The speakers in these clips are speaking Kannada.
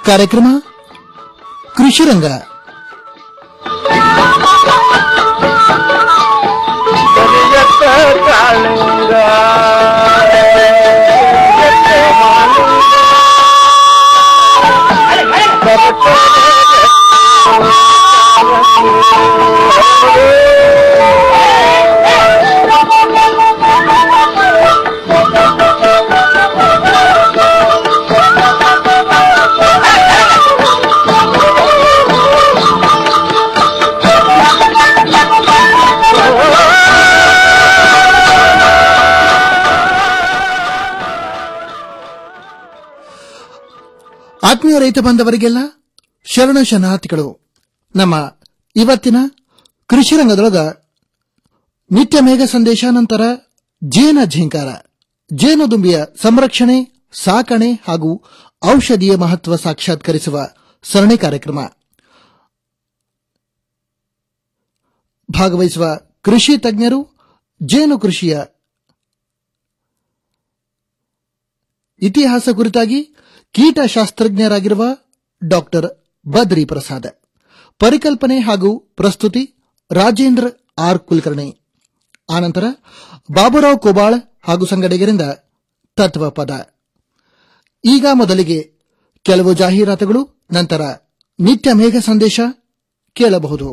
ಕಾರ್ಯಕ್ರಮ ಕೃಷಿರಂಗ ಆತ್ಮೀಯ ರೈತ ಬಾಂಧವರಿಗೆಲ್ಲ ಶರಣ ಶರಣಾರ್ಥಿಗಳು ನಮ್ಮ ಇವತ್ತಿನ ಕೃಷಿ ರಂಗದೊಳಗ ನಿತ್ಯ ಮೇಘ ಸಂದೇಶ ನಂತರ ಜೇನ ಝೇಂಕಾರ ಜೇನುದುಂಬಿಯ ಸಂರಕ್ಷಣೆ ಸಾಕಣೆ ಹಾಗೂ ಔಷಧಿಯ ಮಹತ್ವ ಸಾಕ್ಷಾತ್ಕರಿಸುವ ಸರಣಿ ಕಾರ್ಯಕ್ರಮ ಭಾಗವಹಿಸುವ ಕೃಷಿ ತಜ್ಞರು ಜೇನು ಕೃಷಿಯ ಇತಿಹಾಸ ಕುರಿತಾಗಿ ಕೀಟಶಾಸ್ತ್ರಜ್ಞರಾಗಿರುವ ಡಾಕ್ಟರ್ ಬದ್ರಿ ಪ್ರಸಾದ್ ಪರಿಕಲ್ಪನೆ ಹಾಗೂ ಪ್ರಸ್ತುತಿ ರಾಜೇಂದ್ರ ಆರ್ ಕುಲಕರ್ಣಿ ಆನಂತರ ಬಾಬುರಾವ್ ಕೋಬಾಳ್ ಹಾಗೂ ಸಂಗಡಿಗರಿಂದ ತತ್ವ ಪದ ಈಗ ಮೊದಲಿಗೆ ಕೆಲವು ಜಾಹೀರಾತುಗಳು ನಂತರ ನಿತ್ಯ ಮೇಘ ಸಂದೇಶ ಕೇಳಬಹುದು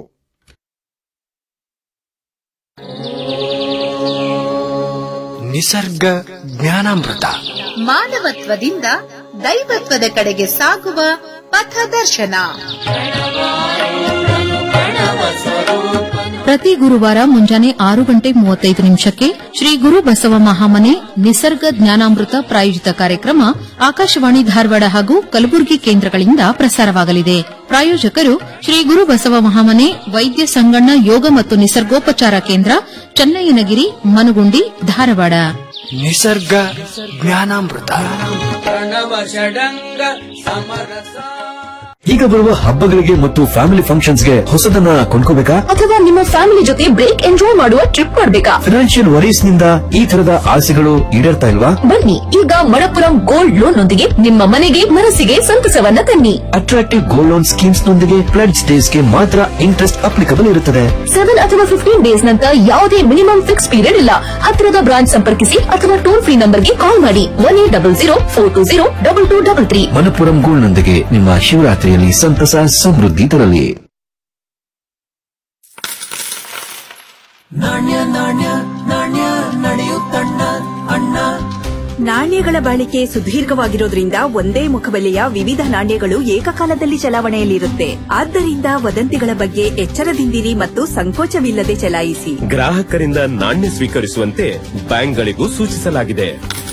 ನಿಸರ್ಗ ಜ್ಞಾನಾಮೃತ ಮಾನವತ್ವದಿಂದ ದೈವತ್ವದ ಕಡೆಗೆ ಸಾಗುವ ಪಥದರ್ಶನ ಪ್ರತಿ ಗುರುವಾರ ಮುಂಜಾನೆ ಆರು ಗಂಟೆ ಮೂವತ್ತೈದು ನಿಮಿಷಕ್ಕೆ ಶ್ರೀ ಗುರು ಬಸವ ಮಹಾಮನೆ ನಿಸರ್ಗ ಜ್ಞಾನಾಮೃತ ಪ್ರಾಯೋಜಿತ ಕಾರ್ಯಕ್ರಮ ಆಕಾಶವಾಣಿ ಧಾರವಾಡ ಹಾಗೂ ಕಲಬುರಗಿ ಕೇಂದ್ರಗಳಿಂದ ಪ್ರಸಾರವಾಗಲಿದೆ ಪ್ರಾಯೋಜಕರು ಶ್ರೀ ಗುರು ಬಸವ ಮಹಾಮನೆ ವೈದ್ಯ ಸಂಗಣ್ಣ ಯೋಗ ಮತ್ತು ನಿಸರ್ಗೋಪಚಾರ ಕೇಂದ್ರ ಚನ್ನಯ್ಯನಗಿರಿ ಮನುಗುಂಡಿ ಧಾರವಾಡ ನಿಸರ್ಗ ಜ್ಞಾನಾಮೃತ ಈಗ ಬರುವ ಹಬ್ಬಗಳಿಗೆ ಮತ್ತು ಫ್ಯಾಮಿಲಿ ಫಂಕ್ಷನ್ಸ್ಗೆ ಹೊಸದನ್ನ ಕೊಂಡ್ಕೋಬೇಕಾ ಅಥವಾ ನಿಮ್ಮ ಫ್ಯಾಮಿಲಿ ಜೊತೆ ಬ್ರೇಕ್ ಎಂಜಾಯ್ ಮಾಡುವ ಟ್ರಿಪ್ ಮಾಡ್ಬೇಕಾ ಫಿನಾನ್ಷಿಯಲ್ ವರೀಸ್ ನಿಂದ ಈ ತರದ ಆಸೆಗಳು ಈಡೇರ್ತಾ ಇಲ್ವಾ ಬನ್ನಿ ಈಗ ಮಣಪುರಂ ಗೋಲ್ಡ್ ಲೋನ್ ನೊಂದಿಗೆ ನಿಮ್ಮ ಮನೆಗೆ ಮನಸ್ಸಿಗೆ ಸಂತಸವನ್ನ ತನ್ನಿ ಅಟ್ರಾಕ್ಟಿವ್ ಗೋಲ್ಡ್ ಲೋನ್ ಸ್ಕೀಮ್ಸ್ ನೊಂದಿಗೆ ಪ್ಲಡ್ಜ್ ಡೇಸ್ ಗೆ ಮಾತ್ರ ಇಂಟ್ರೆಸ್ಟ್ ಅಪ್ಲಿಕಬಲ್ ಇರುತ್ತದೆ ಸೆವೆನ್ ಅಥವಾ ಫಿಫ್ಟೀನ್ ಡೇಸ್ ನಂತರ ಯಾವುದೇ ಮಿನಿಮಮ್ ಫಿಕ್ಸ್ ಪೀರಿಯಡ್ ಇಲ್ಲ ಹತ್ತಿರದ ಬ್ರಾಂಚ್ ಸಂಪರ್ಕಿಸಿ ಅಥವಾ ಟೋಲ್ ಫ್ರೀ ನಂಬರ್ಗೆ ಕಾಲ್ ಮಾಡಿ one eight double zero four two zero double two double three Manappuram gold ನೊಂದಿಗೆ ನಿಮ್ಮ ಶಿವರಾತ್ರಿಯಲ್ಲಿ ಸಂತಸ ಸಮೃದ್ಧಿ ತರಲಿ ನಾಣ್ಯಗಳ ಬಾಳಿಕೆ ಸುದೀರ್ಘವಾಗಿರೋದ್ರಿಂದ ಒಂದೇ ಮುಖಬೆಲೆಯ ವಿವಿಧ ನಾಣ್ಯಗಳು ಏಕಕಾಲದಲ್ಲಿ ಚಲಾವಣೆಯಲ್ಲಿರುತ್ತೆ ಆದ್ದರಿಂದ ವದಂತಿಗಳ ಬಗ್ಗೆ ಎಚ್ಚರದಿಂದಿರಿ ಮತ್ತು ಸಂಕೋಚವಿಲ್ಲದೆ ಚಲಾಯಿಸಿ ಗ್ರಾಹಕರಿಂದ ನಾಣ್ಯ ಸ್ವೀಕರಿಸುವಂತೆ ಬ್ಯಾಂಕ್ಗಳಿಗೂ ಸೂಚಿಸಲಾಗಿದೆ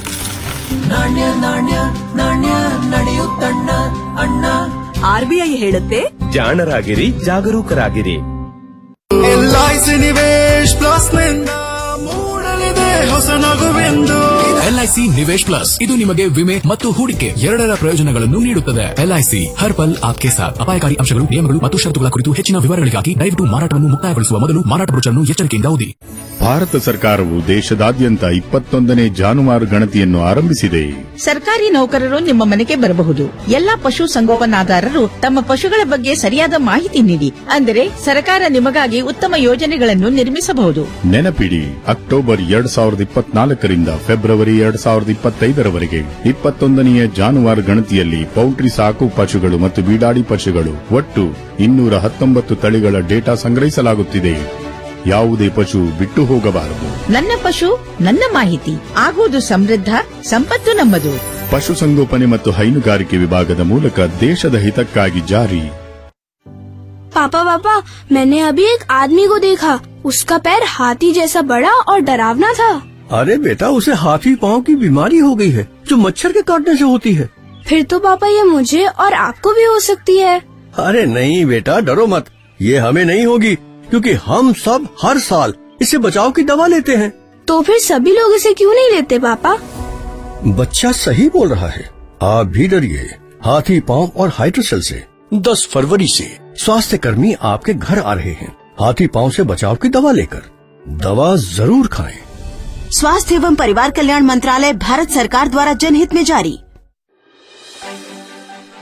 ಆರ್ಬಿಐ ಹೇಳುತ್ತೆ ಜಾಣರಾಗಿರಿ ಜಾಗರೂಕರಾಗಿರಿ ಎಲ್ಐಸಿ ನಿವೇಶ್ ಪ್ಲಸ್ ನಿಂದ ಮೂಡಲಿದೆ ಹೊಸ ನಗುವೆಂದು ಎಲ್ಐಸಿ ನಿವೇಶ್ ಪ್ಲಸ್ ಇದು ನಿಮಗೆ ವಿಮೆ ಮತ್ತು ಹೂಡಿಕೆ ಎರಡರ ಪ್ರಯೋಜನಗಳನ್ನು ನೀಡುತ್ತದೆ ಎಲ್ಐಸಿ ಹರ್ ಪಲ್ ಆಪ್ಕೆ ಸಾಥ್ ಅಪಾಯಕಾರಿ ಅಂಶಗಳು ನಿಯಮಗಳು ಮತ್ತು ಷರತ್ತುಗಳ ಕುರಿತು ಹೆಚ್ಚಿನ ವಿವರಗಳಿಗಾಗಿ ದಯವಿಟ್ಟು ಮಾರಾಟವನ್ನು ಮುಕ್ತಾಯಗೊಳಿಸುವ ಮೊದಲು ಮಾರಾಟ ಬ್ರೋಚರ್ನ್ನು ಎಚ್ಚರಿಕೆಯಿಂದ ಓದಿ ಭಾರತ ಸರ್ಕಾರವು ದೇಶದಾದ್ಯಂತ ಇಪ್ಪತ್ತೊಂದನೇ ಜಾನುವಾರು ಗಣತಿಯನ್ನು ಆರಂಭಿಸಿದೆ ಸರ್ಕಾರಿ ನೌಕರರು ನಿಮ್ಮ ಮನೆಗೆ ಬರಬಹುದು ಎಲ್ಲಾ ಪಶು ಸಂಗೋಪನಾದಾರರು ತಮ್ಮ ಪಶುಗಳ ಬಗ್ಗೆ ಸರಿಯಾದ ಮಾಹಿತಿ ನೀಡಿ ಅಂದರೆ ಸರ್ಕಾರ ನಿಮಗಾಗಿ ಉತ್ತಮ ಯೋಜನೆಗಳನ್ನು ನಿರ್ಮಿಸಬಹುದು ನೆನಪಿಡಿ ಅಕ್ಟೋಬರ್ ಎರಡ್ ಸಾವಿರದ ಇಪ್ಪತ್ನಾಲ್ಕರಿಂದ ಫೆಬ್ರವರಿ ಎರಡ್ ಸಾವಿರದ ಇಪ್ಪತ್ತೈದರವರೆಗೆ ಇಪ್ಪತ್ತೊಂದನೆಯ ಜಾನುವಾರು ಗಣತಿಯಲ್ಲಿ ಪೌಲ್ಟ್ರಿ ಸಾಕು ಪಶುಗಳು ಮತ್ತು ಬೀಡಾಡಿ ಪಶುಗಳು ಒಟ್ಟು ಇನ್ನೂರ ಹತ್ತೊಂಬತ್ತು ತಳಿಗಳ ಡೇಟಾ ಸಂಗ್ರಹಿಸಲಾಗುತ್ತಿದೆ ಯಾವುದೇ ಪಶು ಬಿಟ್ಟು ಹೋಗಬಾರದು ನನ್ನ ಪಶು ನನ್ನ ಮಾಹಿತಿ ಆಗುವುದು ಸಮೃದ್ಧ ಸಂಪತ್ತು ನಮ್ಮದು ಪಶುಸಂಗೋಪನೆ ಮತ್ತು ಹೈನುಗಾರಿಕೆ ವಿಭಾಗದ ಮೂಲಕ ದೇಶದ ಹಿತಕ್ಕಾಗಿ ಜಾರಿ पापा पापा मैंने अभी एक आदमी को देखा उसका पैर हाथी जैसा बड़ा और डरावना था अरे बेटा उसे हाथी पांव की बीमारी हो गई है जो मच्छर के काटने से होती है फिर तो पापा ये मुझे और आपको भी हो सकती है अरे नहीं बेटा डरो मत ये हमें नहीं होगी क्योंकि हम सब हर साल इससे बचाव की दवा लेते हैं तो फिर सभी लोग इसे क्यों नहीं लेते पापा बच्चा सही बोल रहा है आप भी डरिए हाथी पांव और हाइड्रोसेल से 10 फरवरी से स्वास्थ्य कर्मी आपके घर आ रहे हैं हाथी पांव से बचाव की दवा लेकर दवा जरूर खाएं स्वास्थ्य एवं परिवार कल्याण मंत्रालय भारत सरकार द्वारा जनहित में जारी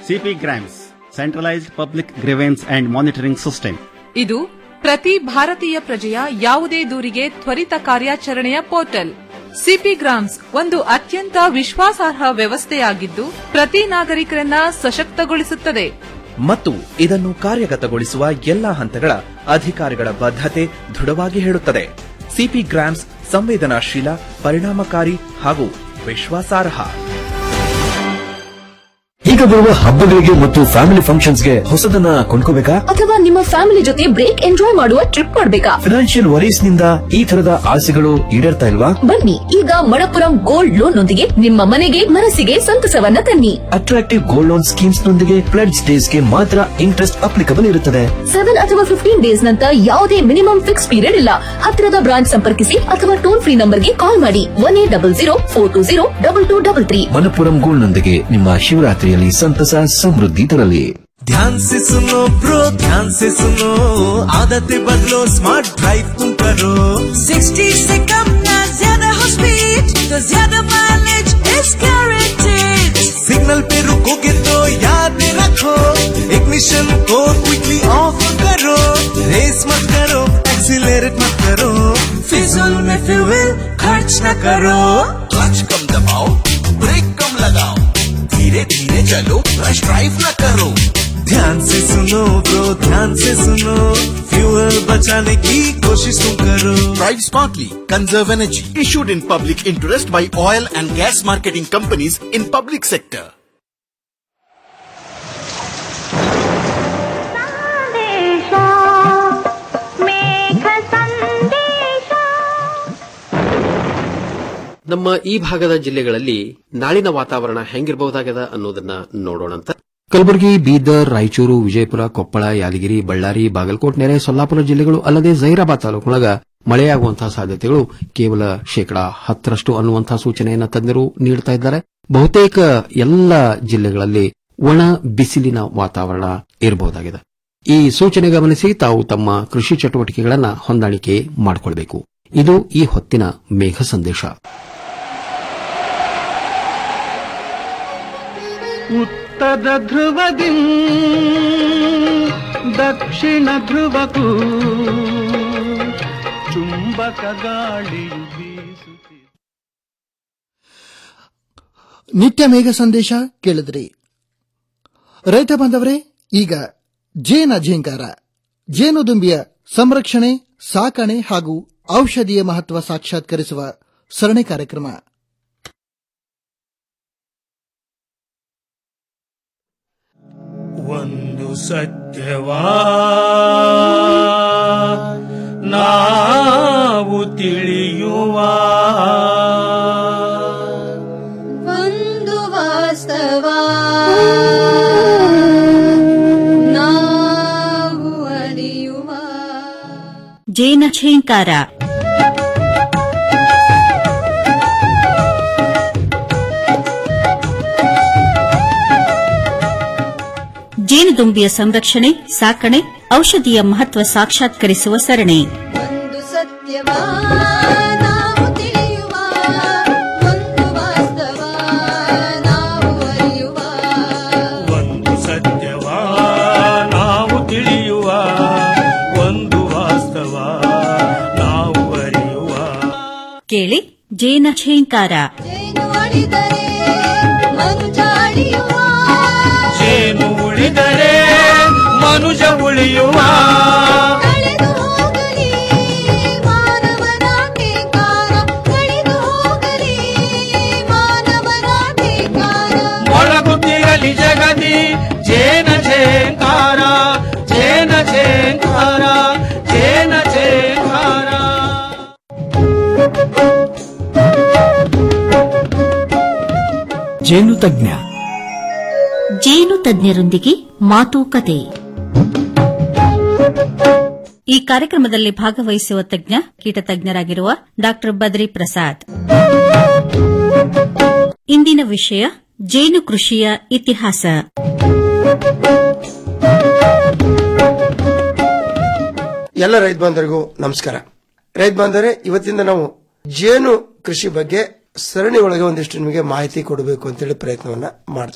CP GRAMS centralised public grievance and monitoring system ಇದು ಪ್ರತಿ ಭಾರತೀಯ ಪ್ರಜೆಯ ಯಾವುದೇ ದೂರಿಗೆ ತ್ವರಿತ ಕಾರ್ಯಾಚರಣೆಯ ಪೋರ್ಟಲ್ ಸಿಪಿ ಗ್ರಾಮ್ಸ್ ಒಂದು ಅತ್ಯಂತ ವಿಶ್ವಾಸಾರ್ಹ ವ್ಯವಸ್ಥೆಯಾಗಿದ್ದು ಪ್ರತಿ ನಾಗರಿಕರನ್ನ ಸಶಕ್ತಗೊಳಿಸುತ್ತದೆ ಮತ್ತು ಇದನ್ನು ಕಾರ್ಯಗತಗೊಳಿಸುವ ಎಲ್ಲಾ ಹಂತಗಳ ಅಧಿಕಾರಿಗಳ ಬದ್ಧತೆ ದೃಢವಾಗಿ ಹೇಳುತ್ತದೆ ಸಿಪಿ ಗ್ರಾಮ್ಸ್ ಸಂವೇದನಾಶೀಲ ಪರಿಣಾಮಕಾರಿ ಹಾಗೂ ವಿಶ್ವಾಸಾರ್ಹ ಈಗ ಬರುವ ಹಬ್ಬಗಳಿಗೆ ಮತ್ತು ಫ್ಯಾಮಿಲಿ ಫಂಕ್ಷನ್ಸ್ಗೆ ಹೊಸದನ್ನ ಕೊಂಡ್ಕೋಬೇಕಾ ಅಥವಾ ನಿಮ್ಮ ಫ್ಯಾಮಿಲಿ ಜೊತೆ ಬ್ರೇಕ್ ಎಂಜಾಯ್ ಮಾಡುವ ಟ್ರಿಪ್ ಮಾಡ್ಬೇಕಾ ಫಿನಾನ್ಷಿಯಲ್ ವರೀಸ್ ನಿಂದ ಈ ತರದ ಆಸೆಗಳು ಈಡೇರ್ತಾ ಇಲ್ವಾ ಬನ್ನಿ ಈಗ ಮಣಪುರಂ ಗೋಲ್ಡ್ ಲೋನ್ ನೊಂದಿಗೆ ನಿಮ್ಮ ಮನೆಗೆ ಮನಸ್ಸಿಗೆ ಸಂತಸವನ್ನ ತನ್ನಿ ಅಟ್ರಾಕ್ಟಿವ್ ಗೋಲ್ಡ್ ಲೋನ್ ಸ್ಕೀಮ್ಸ್ ನೊಂದಿಗೆ ಪ್ಲೆಡ್ಸ್ ಡೇಸ್ ಗೆ ಮಾತ್ರ ಇಂಟ್ರೆಸ್ಟ್ ಅಪ್ಲಿಕಬಲ್ ಇರುತ್ತದೆ ಸೆವೆನ್ ಅಥವಾ ಫಿಫ್ಟೀನ್ ಡೇಸ್ ನಂತ ಯಾವುದೇ ಮಿನಿಮಮ್ ಫಿಕ್ಸ್ ಪೀರಿಯಡ್ ಇಲ್ಲ ಹತ್ತಿರದ ಬ್ರಾಂಚ್ ಸಂಪರ್ಕಿಸಿ ಅಥವಾ ಟೋಲ್ ಫ್ರೀ ನಂಬರ್ಗೆ ಕಾಲ್ ಮಾಡಿ one eight double zero four two zero double two double three Manappuram gold ನೊಂದಿಗೆ ನಿಮ್ಮ ಶಿವರಾತ್ರಿಯಲ್ಲಿ ಸಂತಸ ಸಮೃದ್ಧಿ ತರಲಿ ध्यान से सुनो ब्रो ध्यान से सुनो आदतें बदलो स्मार्ट ड्राइव तुम करो 60 से कम ना ज्यादा हो स्पीड तो ज्यादा माइलेज इज गारंटेड सिग्नल पे रुकोगे तो याद रखो इग्निशन को क्विकली ऑफ करो रेस मत करो एक्सीलरेट मत करो फिजूल में फ्यूल खर्च न करो क्लच कम दबाओ ब्रेक कम लगाओ धीरे धीरे चलो रश ड्राइव न करो ध्यान से सुनो ब्रो ध्यान से सुनो फ्यूल बचाने की कोशिश तुम करो Drive smartly. Conserve energy. Issued in public interest by oil and gas marketing companies in public sector. ನಮ್ಮ ಈ ಭಾಗದ ಜಿಲ್ಲೆಗಳಲ್ಲಿ ನಾಳಿನ ವಾತಾವರಣ ಹೆಂಗಿರಬಹುದಾಗದ ಅನ್ನೋದನ್ನ ನೋಡೋಣಂತ ಕಲಬುರಗಿ ಬೀದರ್ ರಾಯಚೂರು ವಿಜಯಪುರ ಕೊಪ್ಪಳ ಯಾದಗಿರಿ ಬಳ್ಳಾರಿ ಬಾಗಲಕೋಟ್ ನೆರೆ ಸೊಲ್ಲಾಪುರ ಜಿಲ್ಲೆಗಳು ಅಲ್ಲದೆ ಜೈರಾಬಾದ್ ತಾಲೂಕೊಳಗ ಮಳೆಯಾಗುವಂತಹ ಸಾಧ್ಯತೆಗಳು ಕೇವಲ ಶೇಕಡಾ ಹತ್ತರಷ್ಟು ಅನ್ನುವಂತಹ ಸೂಚನೆಯನ್ನು ತಜ್ಞರು ನೀಡುತ್ತಾ ಇದ್ದಾರೆ ಬಹುತೇಕ ಎಲ್ಲ ಜಿಲ್ಲೆಗಳಲ್ಲಿ ಒಣ ಬಿಸಿಲಿನ ವಾತಾವರಣ ಇರಬಹುದಾಗಿದೆ ಈ ಸೂಚನೆ ಗಮನಿಸಿ ತಾವು ತಮ್ಮ ಕೃಷಿ ಚಟುವಟಿಕೆಗಳನ್ನು ಹೊಂದಾಣಿಕೆ ಮಾಡಿಕೊಳ್ಬೇಕು ಇದು ಈ ಹೊತ್ತಿನ ಮೇಘ ಸಂದೇಶ ಉತ್ತರ ಧ್ರುವದಿ ದಕ್ಷಿಣ ಧ್ರುವಕ್ಕೂ ಚುಂಬಕ ಗಾಳಿಯು ಬೀಸುತ್ತಿದೆ ನಿತ್ಯ ಮೇಘ ಸಂದೇಶ ಕೇಳಿದ್ರಿ ರೈತ ಬಾಂಧವರೇ ಈಗ ಜೇನ ಝೇಂಕಾರ ಜೇನುದುಂಬಿಯ ಸಂರಕ್ಷಣೆ ಸಾಕಣೆ ಹಾಗೂ ಔಷಧಿಯ ಮಹತ್ವ ಸಾಕ್ಷಾತ್ಕರಿಸುವ ಸರಣಿ ಕಾರ್ಯಕ್ರಮ ಒಂದು ಸತ್ಯವಾ ನಾವು ತಿಳಿಯುವ ಒಂದು ವಾಸ್ತವ ನಾವು ಅರಿಯುವ ಜೇನ ಛೇಂಕಾರ ಜೇನುದುಂಬಿಯ ಸಂರಕ್ಷಣೆ ಸಾಕಣೆ ಔಷಧಿಯ ಮಹತ್ವ ಸಾಕ್ಷಾತ್ಕರಿಸುವ ಸರಣಿ ಒಂದು ಸತ್ಯವ ನಾವು ತಿಳಿಯುವ ಒಂದು ವಾಸ್ತವ ನಾವು ಅರಿಯುವ ಒಂದು ಸತ್ಯವಾ ನಾವು ತಿಳಿಯುವ ಒಂದು ವಾಸ್ತವ ನಾವು ಅರಿಯುವ ಕೇಳಿ ಜೇನ ಛೇಂಕಾರ ಜೇನು ಅಳಿದರೆ ಮನುಜ ಅಳಿಯುವ ಜೇನು ಉಳಿದರೆ ಮನುಜ ಉಳಿಯುವ ಕಳೆದು ಹೋಗಲಿ ಮಾನವನ ಧಿಕ್ಕಾರ ಕಳೆದು ಹೋಗಲಿ ಮಾನವನ ಧಿಕ್ಕಾರ ಮೊಳಗುತ್ತಿರಲಿ ಜಗದಿ ಜೇನ ಝೇಂಕಾರ ಜೇನ ಝೇಂಕಾರ ಜೇನ ಝೇಂಕಾರ ಜೇನು ತಜ್ಞ ಜೇನು ತಜ್ಞರೊಂದಿಗೆ ಮಾತುಕತೆ ಈ ಕಾರ್ಯಕ್ರಮದಲ್ಲಿ ಭಾಗವಹಿಸುವ ತಜ್ಞ ಕೀಟ ತಜ್ಞರಾಗಿರುವ ಡಾ ಬದ್ರಿ ಪ್ರಸಾದ್ ಇಂದಿನ ವಿಷಯ ಜೇನು ಕೃಷಿಯ ಇತಿಹಾಸ ಎಲ್ಲ ರೈತ ಬಾಂಧವರಿಗೂ ನಮಸ್ಕಾರ ರೈತ ಬಾಂಧವರೇ ಇವತ್ತಿಂದ ನಾವು ಜೇನು ಕೃಷಿ ಬಗ್ಗೆ ಸರಣಿ ಒಳಗೆ ಒಂದಿಷ್ಟು ನಿಮಗೆ ಮಾಹಿತಿ ಕೊಡಬೇಕು ಅಂತೇಳಿ ಪ್ರಯತ್ನವನ್ನ ಮಾಡ್ತಾ ಇದ್ವಿ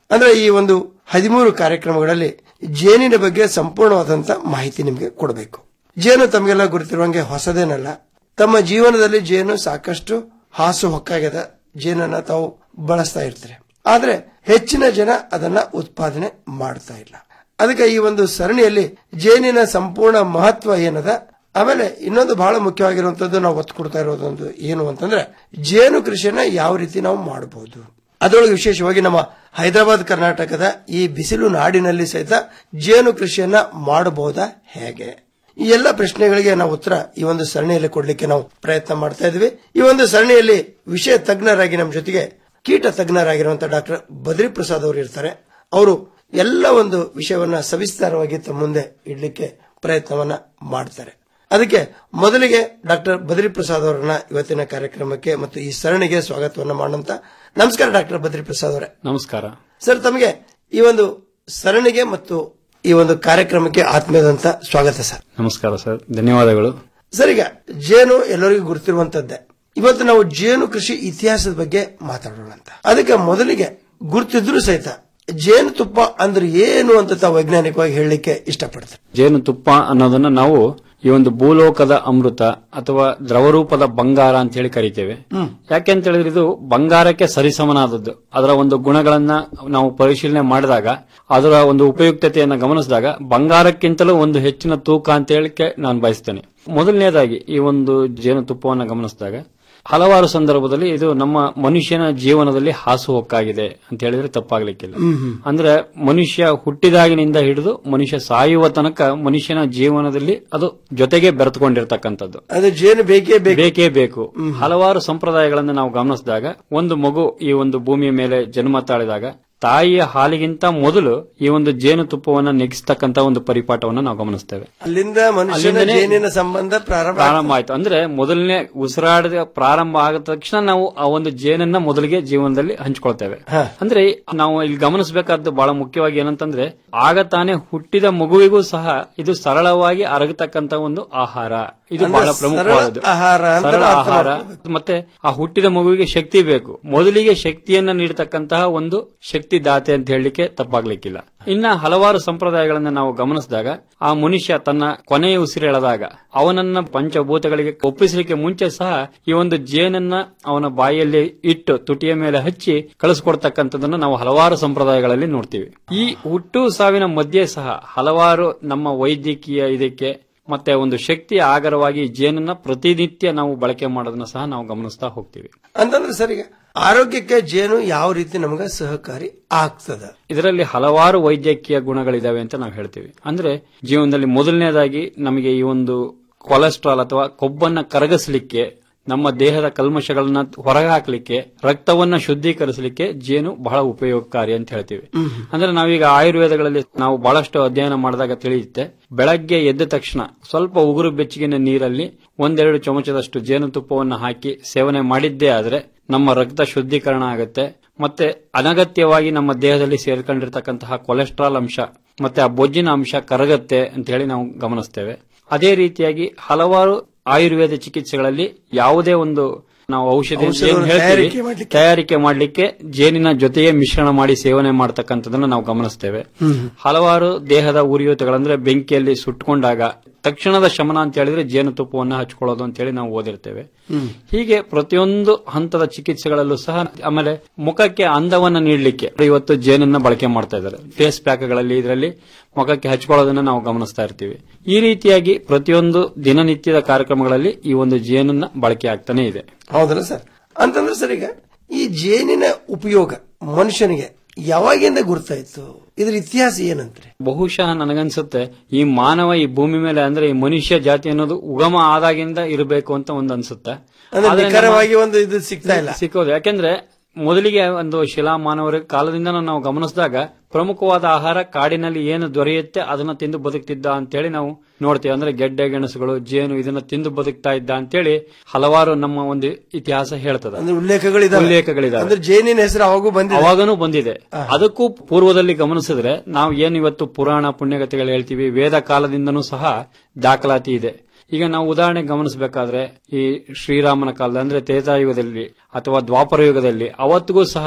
ಅಂದ್ರೆ ಈ ಒಂದು ಹದಿಮೂರು ಕಾರ್ಯಕ್ರಮಗಳಲ್ಲಿ ಜೇನಿನ ಬಗ್ಗೆ ಸಂಪೂರ್ಣವಾದಂತ ಮಾಹಿತಿ ನಿಮಗೆ ಕೊಡಬೇಕು ಜೇನು ತಮಗೆಲ್ಲ ಗುರುತಿರುವಂಗೆ ಹೊಸದೇನಲ್ಲ ತಮ್ಮ ಜೀವನದಲ್ಲಿ ಜೇನು ಸಾಕಷ್ಟು ಹಾಸು ಹೊಕ್ಕಾಗ್ಯದ ಜೇನನ್ನ ತಾವು ಬಳಸ್ತಾ ಇರ್ತಾರೆ ಆದ್ರೆ ಹೆಚ್ಚಿನ ಜನ ಅದನ್ನ ಉತ್ಪಾದನೆ ಮಾಡ್ತಾ ಇಲ್ಲ ಅದಕ್ಕೆ ಈ ಒಂದು ಸರಣಿಯಲ್ಲಿ ಜೇನಿನ ಸಂಪೂರ್ಣ ಮಹತ್ವ ಏನದ ಆಮೇಲೆ ಇನ್ನೊಂದು ಬಹಳ ಮುಖ್ಯವಾಗಿರುವಂತದ್ದು ನಾವು ಒತ್ತು ಕೊಡ್ತಾ ಇರೋದೊಂದು ಏನು ಅಂತಂದ್ರೆ ಜೇನು ಕೃಷಿಯನ್ನ ಯಾವ ರೀತಿ ನಾವು ಮಾಡಬಹುದು ಅದರೊಳಗೆ ವಿಶೇಷವಾಗಿ ನಮ್ಮ ಹೈದರಾಬಾದ್ ಕರ್ನಾಟಕದ ಈ ಬಿಸಿಲು ನಾಡಿನಲ್ಲಿ ಸಹಿತ ಜೇನು ಕೃಷಿಯನ್ನ ಮಾಡಬಹುದಾ ಹೇಗೆ ಈ ಎಲ್ಲ ಪ್ರಶ್ನೆಗಳಿಗೆ ನಾವು ಉತ್ತರ ಈ ಒಂದು ಸರಣಿಯಲ್ಲಿ ಕೊಡ್ಲಿಕ್ಕೆ ನಾವು ಪ್ರಯತ್ನ ಮಾಡ್ತಾ ಇದ್ವಿ ಈ ಒಂದು ಸರಣಿಯಲ್ಲಿ ವಿಷಯ ತಜ್ಞರಾಗಿ ನಮ್ಮ ಜೊತೆಗೆ ಕೀಟ ತಜ್ಞರಾಗಿರುವಂತಹ ಡಾಕ್ಟರ್ ಬದ್ರಿ ಪ್ರಸಾದ್ ಅವರು ಇರ್ತಾರೆ ಅವರು ಎಲ್ಲ ಒಂದು ವಿಷಯವನ್ನ ಸವಿಸ್ತಾರವಾಗಿ ತಮ್ಮ ಮುಂದೆ ಇಡ್ಲಿಕ್ಕೆ ಪ್ರಯತ್ನವನ್ನ ಮಾಡ್ತಾರೆ ಅದಕ್ಕೆ ಮೊದಲಿಗೆ ಡಾಕ್ಟರ್ ಬದ್ರಿ ಪ್ರಸಾದ್ ಅವರನ್ನ ಇವತ್ತಿನ ಕಾರ್ಯಕ್ರಮಕ್ಕೆ ಮತ್ತು ಈ ಸರಣಿಗೆ ಸ್ವಾಗತವನ್ನ ಮಾಡೋಂತ ನಮಸ್ಕಾರ ಡಾಕ್ಟರ್ ಬದ್ರಿ ಪ್ರಸಾದ್ ಅವರೇ ನಮಸ್ಕಾರ ಸರ್ ತಮಗೆ ಈ ಒಂದು ಸರಣಿಗೆ ಮತ್ತು ಈ ಒಂದು ಕಾರ್ಯಕ್ರಮಕ್ಕೆ ಆತ್ಮೀಯದಂತ ಸ್ವಾಗತ ಸರ್ ನಮಸ್ಕಾರ ಸರ್ ಧನ್ಯವಾದಗಳು ಸರ್ ಈಗ ಜೇನು ಎಲ್ಲರಿಗೂ ಗುರುತಿರುವಂತದ್ದೇ ಇವತ್ತು ನಾವು ಜೇನು ಕೃಷಿ ಇತಿಹಾಸದ ಬಗ್ಗೆ ಮಾತಾಡೋಣ ಅಂತ ಅದಕ್ಕೆ ಮೊದಲಿಗೆ ಗುರುತಿದ್ರು ಸಹಿತ ಜೇನು ತುಪ್ಪ ಅಂದ್ರೆ ಏನು ಅಂತ ತಾವು ವೈಜ್ಞಾನಿಕವಾಗಿ ಹೇಳಲಿಕ್ಕೆ ಇಷ್ಟಪಡ್ತಾರೆ ಜೇನುತುಪ್ಪ ಅನ್ನೋದನ್ನ ನಾವು ಈ ಒಂದು ಭೂಲೋಕದ ಅಮೃತ ಅಥವಾ ದ್ರವರೂಪದ ಬಂಗಾರ ಅಂತ ಹೇಳಿ ಕರಿತೇವೆ ಹ್ಮ್. ಯಾಕೆ ಅಂತ ಹೇಳಿದ್ರೆ ಇದು ಬಂಗಾರಕ್ಕೆ ಸರಿಸಮನಾದದ್ದು ಅದರ ಒಂದು ಗುಣಗಳನ್ನ ನಾವು ಪರಿಶೀಲನೆ ಮಾಡಿದಾಗ ಅದರ ಒಂದು ಉಪಯುಕ್ತತೆಯನ್ನು ಗಮನಿಸಿದಾಗ ಬಂಗಾರಕ್ಕಿಂತಲೂ ಒಂದು ಹೆಚ್ಚಿನ ತೂಕ ಅಂತ ಹೇಳಿಕ್ಕೆ ನಾನು ಬಯಸ್ತೇನೆ ಮೊದಲನೇದಾಗಿ ಈ ಒಂದು ಜೇನುತುಪ್ಪವನ್ನು ಗಮನಿಸಿದಾಗ ಹಲವಾರು ಸಂದರ್ಭದಲ್ಲಿ ಇದು ನಮ್ಮ ಮನುಷ್ಯನ ಜೀವನದಲ್ಲಿ ಹಾಸುಹೊಕ್ಕಾಗಿದೆ ಅಂತ ಹೇಳಿದ್ರೆ ತಪ್ಪಾಗ್ಲಿಕ್ಕಿಲ್ಲ ಅಂದ್ರೆ ಮನುಷ್ಯ ಹುಟ್ಟಿದಾಗಿನಿಂದ ಹಿಡಿದು ಮನುಷ್ಯ ಸಾಯುವ ತನಕ ಮನುಷ್ಯನ ಜೀವನದಲ್ಲಿ ಅದು ಜೊತೆಗೆ ಬೆರೆತುಕೊಂಡಿರ್ತಕ್ಕಂಥದ್ದು ಅದು ಜೇನು ಬೇಕೇ ಬೇಕು ಬೇಕೇ ಬೇಕು ಹಲವಾರು ಸಂಪ್ರದಾಯಗಳನ್ನು ನಾವು ಗಮನಿಸಿದಾಗ ಒಂದು ಮಗು ಈ ಒಂದು ಭೂಮಿಯ ಮೇಲೆ ಜನ್ಮ ತಾಳಿದಾಗ ತಾಯಿಯ ಹಾಲಿಗಿಂತ ಮೊದಲು ಈ ಒಂದು ಜೇನುತುಪ್ಪವನ್ನ ನೆಗಿಸ್ತಕ್ಕಂತ ಒಂದು ಪರಿಪಾಠವನ್ನ ನಾವು ಗಮನಿಸ್ತೇವೆ ಅಲ್ಲಿಂದ ಮನುಷ್ಯನ ಅಲ್ಲಿಂದನೇ ಜೇನಿನ ಸಂಬಂಧ ಪ್ರಾರಂಭ ಪ್ರಾರಂಭ ಆಯ್ತು ಅಂದ್ರೆ ಮೊದಲನೇ ಉಸಿರಾಡದ ಪ್ರಾರಂಭ ಆದ ತಕ್ಷಣ ನಾವು ಆ ಒಂದು ಜೇನನ್ನ ಮೊದಲಿಗೆ ಜೀವನದಲ್ಲಿ ಹಂಚ್ಕೊಳ್ತೇವೆ ಅಂದ್ರೆ ನಾವು ಇಲ್ಲಿ ಗಮನಿಸಬೇಕಾದ್ದು ಬಹಳ ಮುಖ್ಯವಾಗಿ ಏನಂತಂದ್ರೆ ಆಗ ತಾನೇ ಹುಟ್ಟಿದ ಮಗುವಿಗೂ ಸಹ ಇದು ಸರಳವಾಗಿ ಅರಗತಕ್ಕಂತ ಒಂದು ಆಹಾರ ಇದು ಅಂದ್ರೆ ಬಹಳ ಪ್ರಮುಖವಾದದ್ದು ಸರಳ ಆಹಾರ ಅಂತ ಸರಳ ನಾವು ಅರ್ಥ ಆಹಾರ ಮಾಡ್ಕೊಬೇಕು. ಮತ್ತೆ ಆ ಹುಟ್ಟಿದ ಮಗುವಿಗೆ ಶಕ್ತಿ ಬೇಕು ಮೊದಲಿಗೆ ಶಕ್ತಿಯನ್ನ ನೀಡತಕ್ಕಂತಹ ಒಂದು ಶಕ್ತಿ ದಾತೆ ಅಂತ ಹೇಳಲಿಕ್ಕೆ ತಪ್ಪಾಗ್ಲಿಕ್ಕಿಲ್ಲ ಇನ್ನ ಹಲವಾರು ಸಂಪ್ರದಾಯಗಳನ್ನ ನಾವು ಗಮನಿಸಿದಾಗ ಆ ಮನುಷ್ಯ ತನ್ನ ಕೊನೆಯ ಉಸಿರೆಳೆದಾಗ ಅವನನ್ನ ಪಂಚಭೂತಗಳಿಗೆ ಒಪ್ಪಿಸಲಿಕ್ಕೆ ಮುಂಚೆ ಸಹ ಈ ಒಂದು ಜೇನನ್ನ ಅವನ ಬಾಯಲ್ಲಿ ಇಟ್ಟು ತುಟಿಯ ಮೇಲೆ ಹಚ್ಚಿ ಕಳಿಸ್ಕೊಡ್ತಕ್ಕಂಥದ್ದನ್ನ ನಾವು ಹಲವಾರು ಸಂಪ್ರದಾಯಗಳಲ್ಲಿ ನೋಡ್ತೀವಿ ಈ ಹುಟ್ಟು ಸಾವಿನ ಮಧ್ಯೆ ಸಹ ಹಲವಾರು ನಮ್ಮ ವೈದ್ಯಕೀಯ ಇದಕ್ಕೆ ಮತ್ತೆ ಒಂದು ಶಕ್ತಿಯ ಆಗರವಾಗಿ ಜೇನನ್ನ ಪ್ರತಿನಿತ್ಯ ನಾವು ಬಳಕೆ ಮಾಡೋದನ್ನ ಸಹ ನಾವು ಗಮನಿಸ್ತಾ ಹೋಗ್ತೀವಿ ಅಂತಂದ್ರೆ ಸರ್ ಈಗ ಆರೋಗ್ಯಕ್ಕೆ ಜೇನು ಯಾವ ರೀತಿ ನಮಗೆ ಸಹಕಾರಿ ಆಗ್ತದ ಇದರಲ್ಲಿ ಹಲವಾರು ವೈದ್ಯಕೀಯ ಗುಣಗಳಿದಾವೆ ಅಂತ ನಾವು ಹೇಳ್ತೀವಿ ಅಂದ್ರೆ ಜೀವನದಲ್ಲಿ ಮೊದಲನೇದಾಗಿ ನಮಗೆ ಈ ಒಂದು ಕೊಲೆಸ್ಟ್ರಾಲ್ ಅಥವಾ ಕೊಬ್ಬನ್ನ ಕರಗಿಸಲಿಕ್ಕೆ ನಮ್ಮ ದೇಹದ ಕಲ್ಮಶಗಳನ್ನ ಹೊರಗೆ ಹಾಕಲಿಕ್ಕೆ ರಕ್ತವನ್ನ ಶುದ್ಧೀಕರಿಸಲಿಕ್ಕೆ ಜೇನು ಬಹಳ ಉಪಯೋಗಕಾರಿ ಅಂತ ಹೇಳ್ತೀವಿ ಅಂದ್ರೆ ನಾವೀಗ ಆಯುರ್ವೇದಗಳಲ್ಲಿ ನಾವು ಬಹಳಷ್ಟು ಅಧ್ಯಯನ ಮಾಡಿದಾಗ ತಿಳಿಯುತ್ತೆ ಬೆಳಗ್ಗೆ ಎದ್ದ ತಕ್ಷಣ ಸ್ವಲ್ಪ ಉಗುರು ಬೆಚ್ಚಗಿನ ನೀರಲ್ಲಿ ಒಂದೆರಡು ಚಮಚದಷ್ಟು ಜೇನುತುಪ್ಪವನ್ನು ಹಾಕಿ ಸೇವನೆ ಮಾಡಿದ್ದೇ ಆದ್ರೆ ನಮ್ಮ ರಕ್ತ ಶುದ್ಧೀಕರಣ ಆಗುತ್ತೆ ಮತ್ತೆ ಅನಗತ್ಯವಾಗಿ ನಮ್ಮ ದೇಹದಲ್ಲಿ ಸೇರ್ಕೊಂಡಿರ್ತಕ್ಕಂತಹ ಕೊಲೆಸ್ಟ್ರಾಲ್ ಅಂಶ ಮತ್ತೆ ಆ ಬೊಜ್ಜಿನ ಅಂಶ ಕರಗತ್ತೆ ಅಂತ ಹೇಳಿ ನಾವು ಗಮನಿಸ್ತೇವೆ ಅದೇ ರೀತಿಯಾಗಿ ಹಲವಾರು ಆಯುರ್ವೇದ ಚಿಕಿತ್ಸೆಗಳಲ್ಲಿ ಯಾವುದೇ ಒಂದು ನಾವು ಔಷಧಿ ಅಂತ ಏನ್ ಔಷಧವನ್ನು ಹೇಳ್ತೀವಿ, ತಯಾರಿಕೆ ಮಾಡ್ಲಿಕ್ಕೆ. ತಯಾರಿಕೆ ಮಾಡಲಿಕ್ಕೆ ಜೇನಿನ ಜೊತೆಗೆ ಮಿಶ್ರಣ ಮಾಡಿ ಸೇವನೆ ಮಾಡತಕ್ಕಂಥದನ್ನ ನಾವು ಗಮನಿಸ್ತೇವೆ ಹಲವಾರು ದೇಹದ ಉರಿಯೂತಗಳಂದ್ರೆ ಬೆಂಕಿಯಲ್ಲಿ ಸುಟ್ಕೊಂಡಾಗ ತಕ್ಷಣದ ಶಮನ ಅಂತ ಹೇಳಿದ್ರೆ ಜೇನುತುಪ್ಪವನ್ನು ಹಚ್ಕೊಳ್ಳೋದು ಅಂತ ಹೇಳಿ ನಾವು ಓದಿರ್ತೇವೆ ಹೀಗೆ ಪ್ರತಿಯೊಂದು ಹಂತದ ಚಿಕಿತ್ಸೆಗಳಲ್ಲೂ ಸಹ ಆಮೇಲೆ ಮುಖಕ್ಕೆ ಅಂದವನ್ನ ನೀಡಲಿಕ್ಕೆ ಇವತ್ತು ಜೇನನ್ನ ಬಳಕೆ ಮಾಡ್ತಾ ಇದ್ದಾರೆ ಫೇಸ್ ಪ್ಯಾಕ್ಗಳಲ್ಲಿ ಇದರಲ್ಲಿ ಮುಖಕ್ಕೆ ಹಚ್ಕೊಳ್ಳೋದನ್ನ ನಾವು ಗಮನಿಸ್ತಾ ಇರ್ತೀವಿ ಈ ರೀತಿಯಾಗಿ ಪ್ರತಿಯೊಂದು ದಿನನಿತ್ಯದ ಕಾರ್ಯಕ್ರಮಗಳಲ್ಲಿ ಈ ಒಂದು ಜೇನನ್ನ ಬಳಕೆ ಆಗ್ತಾನೆ ಇದೆ ಹೌದಲ್ಲ ಸರ್ ಅಂತಂದ್ರೆ ಸರ್ ಈಗ ಈ ಜೇನಿನ ಉಪಯೋಗ ಮನುಷ್ಯನಿಗೆ ಯಾವಾಗಿಂದ ಗುರ್ತಾಯ್ತು ಇದ್ರ ಇತಿಹಾಸ ಏನಂತ್ರಿ ಬಹುಶಃ ನನಗನ್ಸುತ್ತೆ ಈ ಮಾನವ ಈ ಭೂಮಿ ಮೇಲೆ ಅಂದ್ರೆ ಈ ಮನುಷ್ಯ ಜಾತಿ ಅನ್ನೋದು ಉಗಮ ಆದಾಗಿಂದ ಇರಬೇಕು ಅಂತ ಒಂದು ಅನ್ಸುತ್ತೆ ಅಂದ್ರೆ ಆದ್ರೆ ನಮ್ಮ- ನಿಖರವಾಗಿ ಒಂದು ಇದು ಸಿಗ್ತಾ ಇಲ್ಲ ಸಿಕ್ಕೋದು ಯಾಕೆಂದ್ರೆ ಮೊದಲಿಗೆ ಒಂದು ಶಿಲಾ ಮಾನವರ ಕಾಲದಿಂದ ನಾವು ಗಮನಿಸಿದಾಗ ಪ್ರಮುಖವಾದ ಆಹಾರ ಕಾಡಿನಲ್ಲಿ ಏನು ದೊರೆಯುತ್ತೆ ಅದನ್ನ ತಿಂದು ಬದುಕ್ತಿದ್ದ ಅಂತೇಳಿ ನಾವು ನೋಡ್ತೀವಿ ಅಂದ್ರೆ ಗೆಡ್ಡೆ ಗೆಣಸುಗಳು ಜೇನು ಇದನ್ನ ತಿಂದು ಬದುಕ್ತಾ ಇದ್ದ ಅಂತೇಳಿ ಹಲವಾರು ನಮ್ಮ ಒಂದು ಇತಿಹಾಸ ಹೇಳ್ತದೆ ಅಂದ್ರೆ ಉಲ್ಲೇಖಗಳಿದಾವೆ ಉಲ್ಲೇಖಗಳಿದಾವೆ ಅಂದ್ರೆ ಜೇನಿನ ಹೆಸರು ಅವಾಗೂ ಬಂದಿದೆ ಅವಾಗನೂ ಬಂದಿದೆ ಅದಕ್ಕೂ ಪೂರ್ವದಲ್ಲಿ ಗಮನಿಸಿದ್ರೆ ನಾವು ಏನು ಇವತ್ತು ಪುರಾಣ ಪುಣ್ಯಗತಿಗಳು ಹೇಳ್ತೀವಿ ವೇದ ಕಾಲದಿಂದನೂ ಸಹ ದಾಖಲಾತಿ ಇದೆ ಈಗ ನಾವು ಉದಾಹರಣೆ ಗಮನಿಸಬೇಕಾದ್ರೆ ಈ ಶ್ರೀರಾಮನ ಕಾಲದ ಅಂದ್ರೆ ತ್ರೇತಾಯುಗದಲ್ಲಿ ಅಥವಾ ದ್ವಾಪರ ಯುಗದಲ್ಲಿ ಅವತ್ತಿಗೂ ಸಹ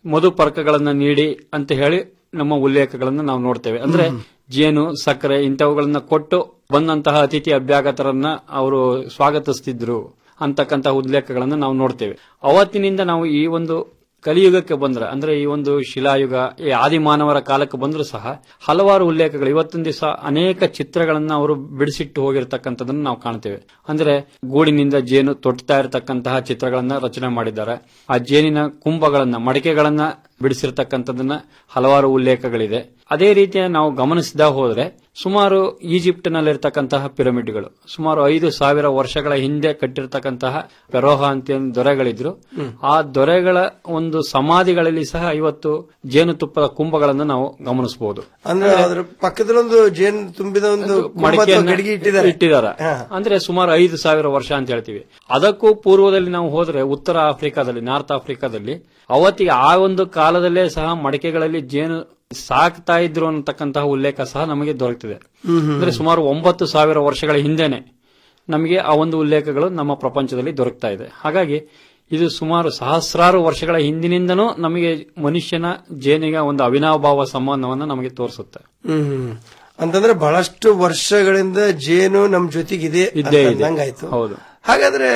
ಮಧುಪರ್ಕಗಳನ್ನ ನೀಡಿ ಅಂತ ಹೇಳಿ ನಮ್ಮ ಉಲ್ಲೇಖಗಳನ್ನ ನಾವು ನೋಡ್ತೇವೆ ಅಂದ್ರೆ ಜೇನು ಸಕ್ಕರೆ ಇಂಥವುಗಳನ್ನ ಕೊಟ್ಟು ಬಂದಂತಹ ಅತಿಥಿ ಅಭ್ಯಾಗತರನ್ನ ಅವರು ಸ್ವಾಗತಿಸ್ತಿದ್ರು ಅಂತಕ್ಕಂತಹ ಉಲ್ಲೇಖಗಳನ್ನ ನಾವು ನೋಡ್ತೇವೆ ಅವತ್ತಿನಿಂದ ನಾವು ಈ ಒಂದು ಕಲಿಯುಗಕ್ಕೆ ಬಂದ್ರೆ ಅಂದ್ರೆ ಈ ಒಂದು ಶಿಲಾಯುಗ ಈ ಆದಿಮಾನವರ ಕಾಲಕ್ಕೆ ಬಂದರೂ ಸಹ ಹಲವಾರು ಉಲ್ಲೇಖಗಳು ಇವತ್ತಿನ ದಿವಸ ಅನೇಕ ಚಿತ್ರಗಳನ್ನ ಅವರು ಬಿಡಿಸಿಟ್ಟು ಹೋಗಿರ್ತಕ್ಕಂಥದನ್ನ ನಾವು ಕಾಣ್ತೇವೆ ಅಂದ್ರೆ ಗೂಡಿನಿಂದ ಜೇನು ತೊಟ್ತಾ ಇರತಕ್ಕಂತಹ ಚಿತ್ರಗಳನ್ನ ರಚನೆ ಮಾಡಿದ್ದಾರೆ ಆ ಜೇನಿನ ಕುಂಭಗಳನ್ನ ಮಡಿಕೆಗಳನ್ನ ಬಿಡಿಸಿರ್ತಕ್ಕಂಥದನ್ನ ಹಲವಾರು ಉಲ್ಲೇಖಗಳಿದೆ ಅದೇ ರೀತಿಯ ನಾವು ಗಮನಿಸಿದ ಹೋದ್ರೆ ಸುಮಾರು ಈಜಿಪ್ಟ್ನಲ್ಲಿರ್ತಕ್ಕಂತಹ ಪಿರಮಿಡ್ಗಳು ಸುಮಾರು ಐದು ಸಾವಿರ ವರ್ಷಗಳ ಹಿಂದೆ ಕಟ್ಟಿರ್ತಕ್ಕಂತಹ ಪೆರೋಹ ಅಂತ ಏನ್ ದೊರೆಗಳಿದ್ರು ಆ ದೊರೆಗಳ ಒಂದು ಸಮಾಧಿಗಳಲ್ಲಿ ಸಹ ಇವತ್ತು ಜೇನುತುಪ್ಪದ ಕುಂಭಗಳನ್ನು ನಾವು ಗಮನಿಸಬಹುದು ಅಂದ್ರೆ ಅದ್ರ ಪಕ್ಕದಲ್ಲಿ ಒಂದು ಜೇನು ತುಂಬಿದ ಒಂದು ಕುಂಭ ಅಥವಾ ಮಡಿಕೆಯನ್ನ ಗಡಿಗೆ ಇಟ್ಟಿದ್ದಾರೆ ಇಟ್ಟಿದ್ದಾರೆ ಅಂದ್ರೆ ಸುಮಾರು ಐದು ಸಾವಿರ ವರ್ಷ ಅಂತ ಹೇಳ್ತೀವಿ ಅದಕ್ಕೂ ಪೂರ್ವದಲ್ಲಿ ನಾವು ಹೋದ್ರೆ ಉತ್ತರ ಆಫ್ರಿಕಾದಲ್ಲಿ ನಾರ್ತ್ ಆಫ್ರಿಕಾದಲ್ಲಿ ಅವತ್ತಿಗೆ ಆ ಒಂದು ಕಾಲದಲ್ಲೇ ಸಹ ಮಡಿಕೆಗಳಲ್ಲಿ ಜೇನು ಸಾಕ್ತಾ ಇದ್ರು ಅನ್ನತಕ್ಕಂತಹ ಉಲ್ಲೇಖ ಸಹ ನಮಗೆ ದೊರಕುತ್ತದೆ ಹ್ಮ್ ಹ್ಮ್. ಅಂದ್ರೆ ಸುಮಾರು ಒಂಬತ್ತು ಸಾವಿರ ವರ್ಷಗಳ ಹಿಂದೆನೆ ನಮಗೆ ಆ ಒಂದು ಉಲ್ಲೇಖಗಳು ನಮ್ಮ ಪ್ರಪಂಚದಲ್ಲಿ ದೊರಕ್ತಾ ಇದೆ ಹಾಗಾಗಿ ಇದು ಸುಮಾರು ಸಹಸ್ರಾರು ವರ್ಷಗಳ ಹಿಂದಿನಿಂದನೂ ನಮಗೆ ಮನುಷ್ಯನ ಜೇನಿಗೆ ಒಂದು ಅವಿನಾಭಾವ ಸಂಬಂಧವನ್ನು ನಮಗೆ ತೋರಿಸುತ್ತೆ ಹ್ಮ್ ಹ್ಮ್. ಅಂತಂದ್ರೆ ಬಹಳಷ್ಟು ವರ್ಷಗಳಿಂದ ಜೇನು ನಮ್ ಜೊತೆಗಿದೆ ಇದ್ದೇ ಇದೆ. ಅಂದಂಗಾಯ್ತು ಹೌದು ಹಾಗಾದ್ರೆ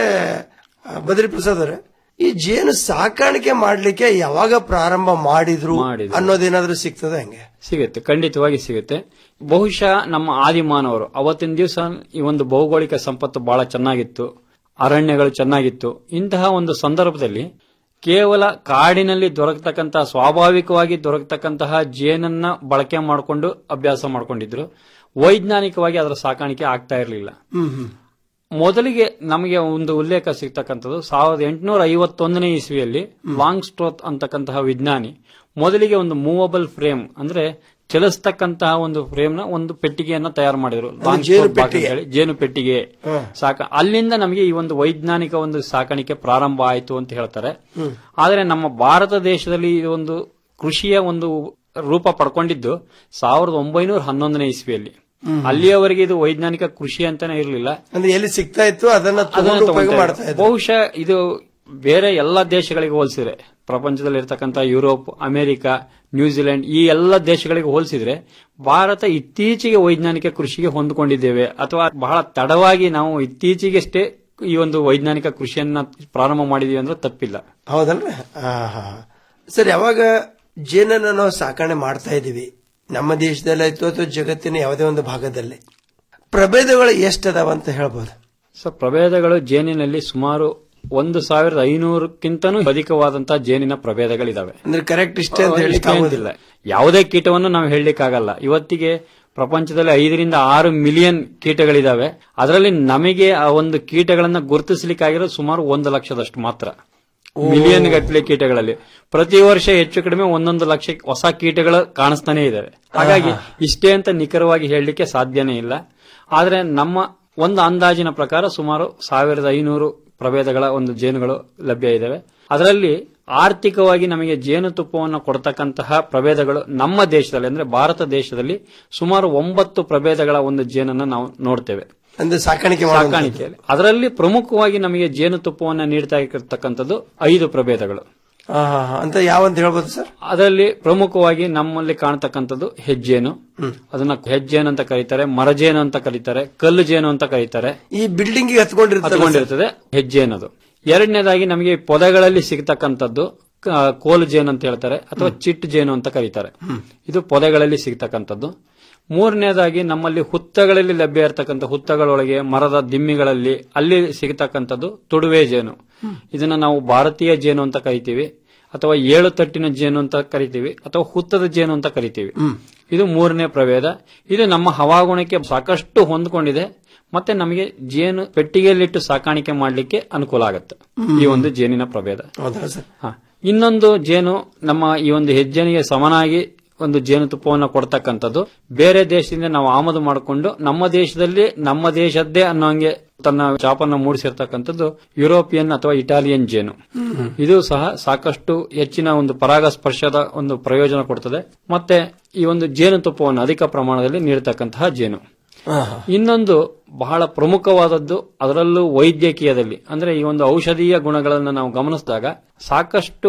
ಆ, ಬದ್ರಿ ಪ್ರಸಾದ್ ಅವರೇ ಈ ಜೇನು ಸಾಕಾಣಿಕೆ ಮಾಡ್ಲಿಕ್ಕೆ ಯಾವಾಗ ಪ್ರಾರಂಭ ಮಾಡಿದ್ರು ಮಾಡಿದ್ರು. ಅನ್ನೋದೇನಾದ್ರೂ ಸಿಗ್ತದೆ ಹೆಂಗೆ ಸಿಗುತ್ತೆ ಖಂಡಿತವಾಗಿ ಸಿಗುತ್ತೆ ಬಹುಶಃ ನಮ್ಮ ಆದಿಮಾನವರು ಅವತ್ತಿನ ದಿವಸ ಈ ಒಂದು ಭೌಗೋಳಿಕ ಸಂಪತ್ತು ಬಹಳ ಚೆನ್ನಾಗಿತ್ತು ಅರಣ್ಯಗಳು ಚೆನ್ನಾಗಿತ್ತು ಇಂತಹ ಒಂದು ಸಂದರ್ಭದಲ್ಲಿ ಕೇವಲ ಕಾಡಿನಲ್ಲಿ ದೊರಕತಕ್ಕಂತಹ ಸ್ವಾಭಾವಿಕವಾಗಿ ದೊರಕತಕ್ಕಂತಹ ಜೇನನ್ನ ಬಳಕೆ ಮಾಡಿಕೊಂಡು ಅಭ್ಯಾಸ ಮಾಡ್ಕೊಂಡಿದ್ರು ವೈಜ್ಞಾನಿಕವಾಗಿ ಅದರ ಸಾಕಾಣಿಕೆ ಆಗ್ತಾ ಇರಲಿಲ್ಲ ಹ್ಮ್ ಹ್ಮ್ ಮೊದಲಿಗೆ ನಮಗೆ ಒಂದು ಉಲ್ಲೇಖ ಸಿಗ್ತಕ್ಕಂಥದ್ದು ಸಾವಿರದ ಎಂಟುನೂರ ಐವತ್ತೊಂದನೇ ಇಸ್ವಿಯಲ್ಲಿ ಲಾಂಗ್ ಸ್ಟ್ರೋತ್ ಅಂತಕ್ಕಂತಹ ವಿಜ್ಞಾನಿ ಮೊದಲಿಗೆ ಒಂದು ಮೂವಬಲ್ ಫ್ರೇಮ್ ಅಂದ್ರೆ ಚಲಿಸ್ತಕ್ಕಂತಹ ಒಂದು ಫ್ರೇಮ್ ನ ಒಂದು ಪೆಟ್ಟಿಗೆಯನ್ನ ತಯಾರು ಮಾಡಿದ್ರು Long ಜೇನು stroke box ಅಂತ ಪೆಟ್ಟಿಗೆ. ಹೇಳಿ, ಜೇನು ಪೆಟ್ಟಿಗೆ ಹ. ಸಾಕ ಅಲ್ಲಿಂದ ನಮಗೆ ಈ ಒಂದು ವೈಜ್ಞಾನಿಕ ಒಂದು ಸಾಕಾಣಿಕೆ ಪ್ರಾರಂಭ ಆಯಿತು ಅಂತ ಹೇಳ್ತಾರೆ ಹ್ಮ್. ಆದರೆ ನಮ್ಮ ಭಾರತ ದೇಶದಲ್ಲಿ ಈ ಒಂದು ಕೃಷಿಯ ಒಂದು ರೂಪ ಪಡ್ಕೊಂಡಿದ್ದು ಸಾವಿರದ ಒಂಬೈನೂರ ಹನ್ನೊಂದನೇ ಇಸ್ವಿಯಲ್ಲಿ ಹ್ಮ್. ಅಲ್ಲಿಯವರೆಗೆ ಇದು ವೈಜ್ಞಾನಿಕ ಕೃಷಿ ಅಂತಾನೆ ಇರಲಿಲ್ಲ ಅಂದ್ರೆ ಎಲ್ಲಿ ಸಿಗ್ತಾ ಇತ್ತು ಅದನ್ನ ಅದನ್ನ ತಗೊಂಡು ಉಪಯೋಗ ತಗೊಂತಾ ಮಾಡ್ತಾ ಇದ್ರು. ಇದ್ರು ಬಹುಶಃ ಇದು ಬೇರೆ ಎಲ್ಲ ದೇಶಗಳಿಗೆ ಹೋಲಿಸಿದ್ರೆ ಪ್ರಪಂಚದಲ್ಲಿ ಇರತಕ್ಕಂತ ಯುರೋಪ್ ಅಮೆರಿಕ ನ್ಯೂಜಿಲೆಂಡ್ ಈ ಎಲ್ಲ ದೇಶಗಳಿಗೆ ಹೋಲಿಸಿದ್ರೆ ಭಾರತ ಇತ್ತೀಚೆಗೆ ವೈಜ್ಞಾನಿಕ ಕೃಷಿಗೆ ಹೊಂದಿಕೊಂಡಿದ್ದೇವೆ ಅಥವಾ ಬಹಳ ತಡವಾಗಿ ನಾವು ಇತ್ತೀಚೆಗಷ್ಟೇ ಈ ಒಂದು ವೈಜ್ಞಾನಿಕ ಕೃಷಿಯನ್ನ ಪ್ರಾರಂಭ ಮಾಡಿದೀವಿ ಅಂದ್ರೆ ತಪ್ಪಿಲ್ಲ ಹೌದಲ್ರಿ ಹಾ ಹಾ ಸರ್ ಯಾವಾಗ ಜೇನನ್ನ ನಾವು ಸಾಕಣೆ ಮಾಡ್ತಾ ಇದೀವಿ ನಮ್ಮ ದೇಶದಲ್ಲಾಯ್ತು ಅಥವಾ ಜಗತ್ತಿನ ಯಾವುದೇ ಒಂದು ಭಾಗದಲ್ಲಿ ಪ್ರಭೇದಗಳು ಎಷ್ಟದಾವ ಅಂತ ಹೇಳ್ಬೋದು ಸೊ ಪ್ರಭೇದಗಳು ಜೇನಿನಲ್ಲಿ ಸುಮಾರು ಒಂದು ಸಾವಿರದ ಐನೂರಕ್ಕಿಂತನೂ ಅಧಿಕವಾದಂತಹ ಜೇನಿನ ಪ್ರಭೇದಗಳಿದಾವೆ ಅಂದ್ರೆ ಕರೆಕ್ಟ್ ಇಷ್ಟೇ ಅಂತ ಹೇಳಲಿಕ್ಕೆ ಹೇಳಿಕ್ಕೆ ಆಗೋದಿಲ್ಲ ಯಾವುದೇ ಕೀಟವನ್ನು ನಾವು ಹೇಳಲಿಕ್ಕಾಗಲ್ಲ ಇವತ್ತಿಗೆ ಪ್ರಪಂಚದಲ್ಲಿ ಐದರಿಂದ ಆರು ಮಿಲಿಯನ್ ಕೀಟಗಳಿದಾವೆ ಅದರಲ್ಲಿ ನಮಗೆ ಆ ಒಂದು ಕೀಟಗಳನ್ನ ಗುರುತಿಸಲಿಕ್ಕಾಗಿರೋದು ಸುಮಾರು ಒಂದು ಲಕ್ಷದಷ್ಟು ಮಾತ್ರ ಮಿಲಿಯನ್ ಗಟ್ಟಲೆ ಕೀಟಗಳಲ್ಲಿ ಪ್ರತಿ ವರ್ಷ ಹೆಚ್ಚು ಕಡಿಮೆ ಒಂದೊಂದು ಲಕ್ಷ ಹೊಸ ಕೀಟಗಳು ಕಾಣಿಸ್ತಾನೆ ಇದಾವೆ ಹಾಗಾಗಿ ಇಷ್ಟೇ ಅಂತ ನಿಖರವಾಗಿ ಹೇಳಲಿಕ್ಕೆ ಸಾಧ್ಯನೇ ಇಲ್ಲ ಆದ್ರೆ ನಮ್ಮ ಒಂದು ಅಂದಾಜಿನ ಪ್ರಕಾರ ಸುಮಾರು ಸಾವಿರದ ಐನೂರು ಪ್ರಭೇದಗಳ ಒಂದು ಜೇನುಗಳು ಲಭ್ಯ ಇದಾವೆ ಅದರಲ್ಲಿ ಆರ್ಥಿಕವಾಗಿ ನಮಗೆ ಜೇನುತುಪ್ಪವನ್ನು ಕೊಡ್ತಕ್ಕಂತಹ ಪ್ರಭೇದಗಳು ನಮ್ಮ ದೇಶದಲ್ಲಿ ಅಂದ್ರೆ ಭಾರತ ದೇಶದಲ್ಲಿ ಸುಮಾರು ಒಂಬತ್ತು ಪ್ರಭೇದಗಳ ಒಂದು ಜೇನನ್ನು ನಾವು ನೋಡ್ತೇವೆ ಅಂದ್ರೆ ಸಾಕಾಣಿಕೆ ಮಾಡುವಂಥದ್ದು. ಸಾಕಾಣಿಕೆಯಲ್ಲಿ ಅದರಲ್ಲಿ ಪ್ರಮುಖವಾಗಿ ನಮಗೆ ಜೇನುತುಪ್ಪವನ್ನು ನೀಡ್ತಾ ಇರತಕ್ಕಂಥದ್ದು ಐದು ಪ್ರಭೇದಗಳು ಹಾ ಹಾ ಹಾ. ಅಂತ ಯಾವಂತ ಹೇಳ್ಬೋದು ಸರ್ ಅದರಲ್ಲಿ ಪ್ರಮುಖವಾಗಿ ನಮ್ಮಲ್ಲಿ ಕಾಣತಕ್ಕಂಥದ್ದು ಹೆಜ್ಜೇನು ಅದನ್ನ ಹೆಜ್ಜೇನು ಅಂತ ಕರೀತಾರೆ ಮರಜೇನು ಅಂತ ಕರೀತಾರೆ ಕಲ್ಲು ಜೇನು ಅಂತ ಕರೀತಾರೆ ಈ ಬಿಲ್ಡಿಂಗ್ ಹತ್ಕೊಂಡಿರ್ತದೆ ಹತ್ಕೊಂಡಿರ್ತದೆ ಹೆಜ್ಜೇನದು ಎರಡನೇದಾಗಿ ನಮಗೆ ಪೊದೆಗಳಲ್ಲಿ ಸಿಗ್ತಕ್ಕಂಥದ್ದು ಕ- ಕೋಲು ಜೇನು ಅಂತ ಹೇಳ್ತಾರೆ ಅಥವಾ ಚಿಟ್ ಜೇನು ಅಂತ ಕರೀತಾರೆ ಇದು ಪೊದೆಗಳಲ್ಲಿ ಸಿಗ್ತಕ್ಕಂಥದ್ದು ಮೂರನೇದಾಗಿ ನಮ್ಮಲ್ಲಿ ಹುತ್ತಗಳಲ್ಲಿ ಲಭ್ಯ ಇರತಕ್ಕಂಥ ಹುತ್ತಗಳೊಳಗೆ ಮರದ ದಿಮ್ಮಿಗಳಲ್ಲಿ ಅಲ್ಲಿ ಸಿಗತಕ್ಕಂಥದ್ದು ತುಡುವೆ ಜೇನು ಇದನ್ನ ನಾವು ಭಾರತೀಯ ಜೇನು ಅಂತ ಕರಿತೀವಿ ಅಥವಾ ಏಳು ತಟ್ಟಿನ ಜೇನು ಅಂತ ಕರಿತೀವಿ ಅಥವಾ ಹುತ್ತದ ಜೇನು ಅಂತ ಕರಿತೀವಿ ಇದು ಮೂರನೇ ಪ್ರಭೇದ ಇದು ನಮ್ಮ ಹವಾಗುಣಕ್ಕೆ ಸಾಕಷ್ಟು ಹೊಂದ್ಕೊಂಡಿದೆ ಮತ್ತೆ ನಮಗೆ ಜೇನು ಪೆಟ್ಟಿಗೆಯಲ್ಲಿಟ್ಟು ಸಾಕಾಣಿಕೆ ಮಾಡಲಿಕ್ಕೆ ಅನುಕೂಲ ಆಗುತ್ತೆ ಈ ಒಂದು ಜೇನಿನ ಪ್ರಭೇದ ಹೌದಾ ಸರ್ ಹ. ಇನ್ನೊಂದು ಜೇನು ನಮ್ಮ ಈ ಒಂದು ಹೆಜ್ಜೆನಿಗೆ ಸಮನಾಗಿ ಒಂದು ಜೇನುತುಪ್ಪವನ್ನು ಕೊಡ್ತಕ್ಕಂಥದ್ದು ಬೇರೆ ದೇಶದಿಂದ ನಾವು ಆಮದು ಮಾಡಿಕೊಂಡು ನಮ್ಮ ದೇಶದಲ್ಲಿ ನಮ್ಮ ದೇಶದ್ದೇ ಅನ್ನೋಂಗೆ ತನ್ನ ಚಾಪನ್ನು ಮೂಡಿಸಿರ್ತಕ್ಕಂಥದ್ದು ಯುರೋಪಿಯನ್ ಅಥವಾ ಇಟಾಲಿಯನ್ ಜೇನು ಇದು ಸಹ ಸಾಕಷ್ಟು ಹೆಚ್ಚಿನ ಒಂದು ಪರಾಗಸ್ಪರ್ಶದ ಒಂದು ಪ್ರಯೋಜನ ಕೊಡ್ತದೆ ಮತ್ತೆ ಈ ಒಂದು ಜೇನುತುಪ್ಪವನ್ನು ಅಧಿಕ ಪ್ರಮಾಣದಲ್ಲಿ ನೀಡತಕ್ಕಂತಹ ಜೇನು ಇನ್ನೊಂದು ಬಹಳ ಪ್ರಮುಖವಾದದ್ದು ಅದರಲ್ಲೂ ವೈದ್ಯಕೀಯದಲ್ಲಿ ಅಂದ್ರೆ ಈ ಒಂದು ಔಷಧೀಯ ಗುಣಗಳನ್ನು ನಾವು ಗಮನಿಸಿದಾಗ ಸಾಕಷ್ಟು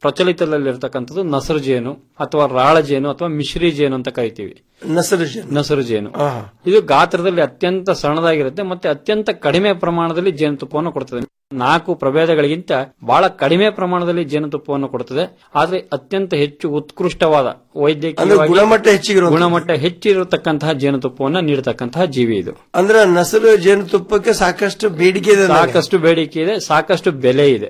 ಪ್ರಚಲಿತದಲ್ಲಿರ್ತಕ್ಕಂಥದ್ದು ನಸರು ಜೇನು ಅಥವಾ ರಾಳ ಜೇನು ಅಥವಾ ಮಿಶ್ರಿ ಜೇನು ಅಂತ ಕರಿತೀವಿ ನಸರು ಜೇನು ನಸರು ಜೇನು ಆಹಾ. ಇದು ಗಾತ್ರದಲ್ಲಿ ಅತ್ಯಂತ ಸಣ್ಣದಾಗಿರುತ್ತೆ ಮತ್ತೆ ಅತ್ಯಂತ ಕಡಿಮೆ ಪ್ರಮಾಣದಲ್ಲಿ ಜೇನುತುಪ್ಪವನ್ನು ಕೊಡುತ್ತದೆ ನಾಲ್ಕು ಪ್ರಭೇದಗಳಿಗಿಂತ ಬಹಳ ಕಡಿಮೆ ಪ್ರಮಾಣದಲ್ಲಿ ಜೇನುತುಪ್ಪವನ್ನು ಕೊಡುತ್ತದೆ ಆದ್ರೆ ಅತ್ಯಂತ ಹೆಚ್ಚು ಉತ್ಕೃಷ್ಟವಾದ ಅಂದ್ರೆ ವೈದ್ಯಕೀಯ ಗುಣಮಟ್ಟ ಹೆಚ್ಚಿಗಿರುವಂತದ್ದು. ಗುಣಮಟ್ಟ ಹೆಚ್ಚಿರತಕ್ಕಂತಹ ಜೇನುತುಪ್ಪವನ್ನ ನೀಡತಕ್ಕಂತಹ ಜೀವಿ ಇದು ಅಂದ್ರೆ ನಸರು ಜೇನುತುಪ್ಪಕ್ಕೆ ಸಾಕಷ್ಟು ಬೇಡಿಕೆ ಇದೆ ಅಂದಂಗೆ. ಸಾಕಷ್ಟು ಬೇಡಿಕೆ ಇದೆ ಸಾಕಷ್ಟು ಬೆಲೆ ಇದೆ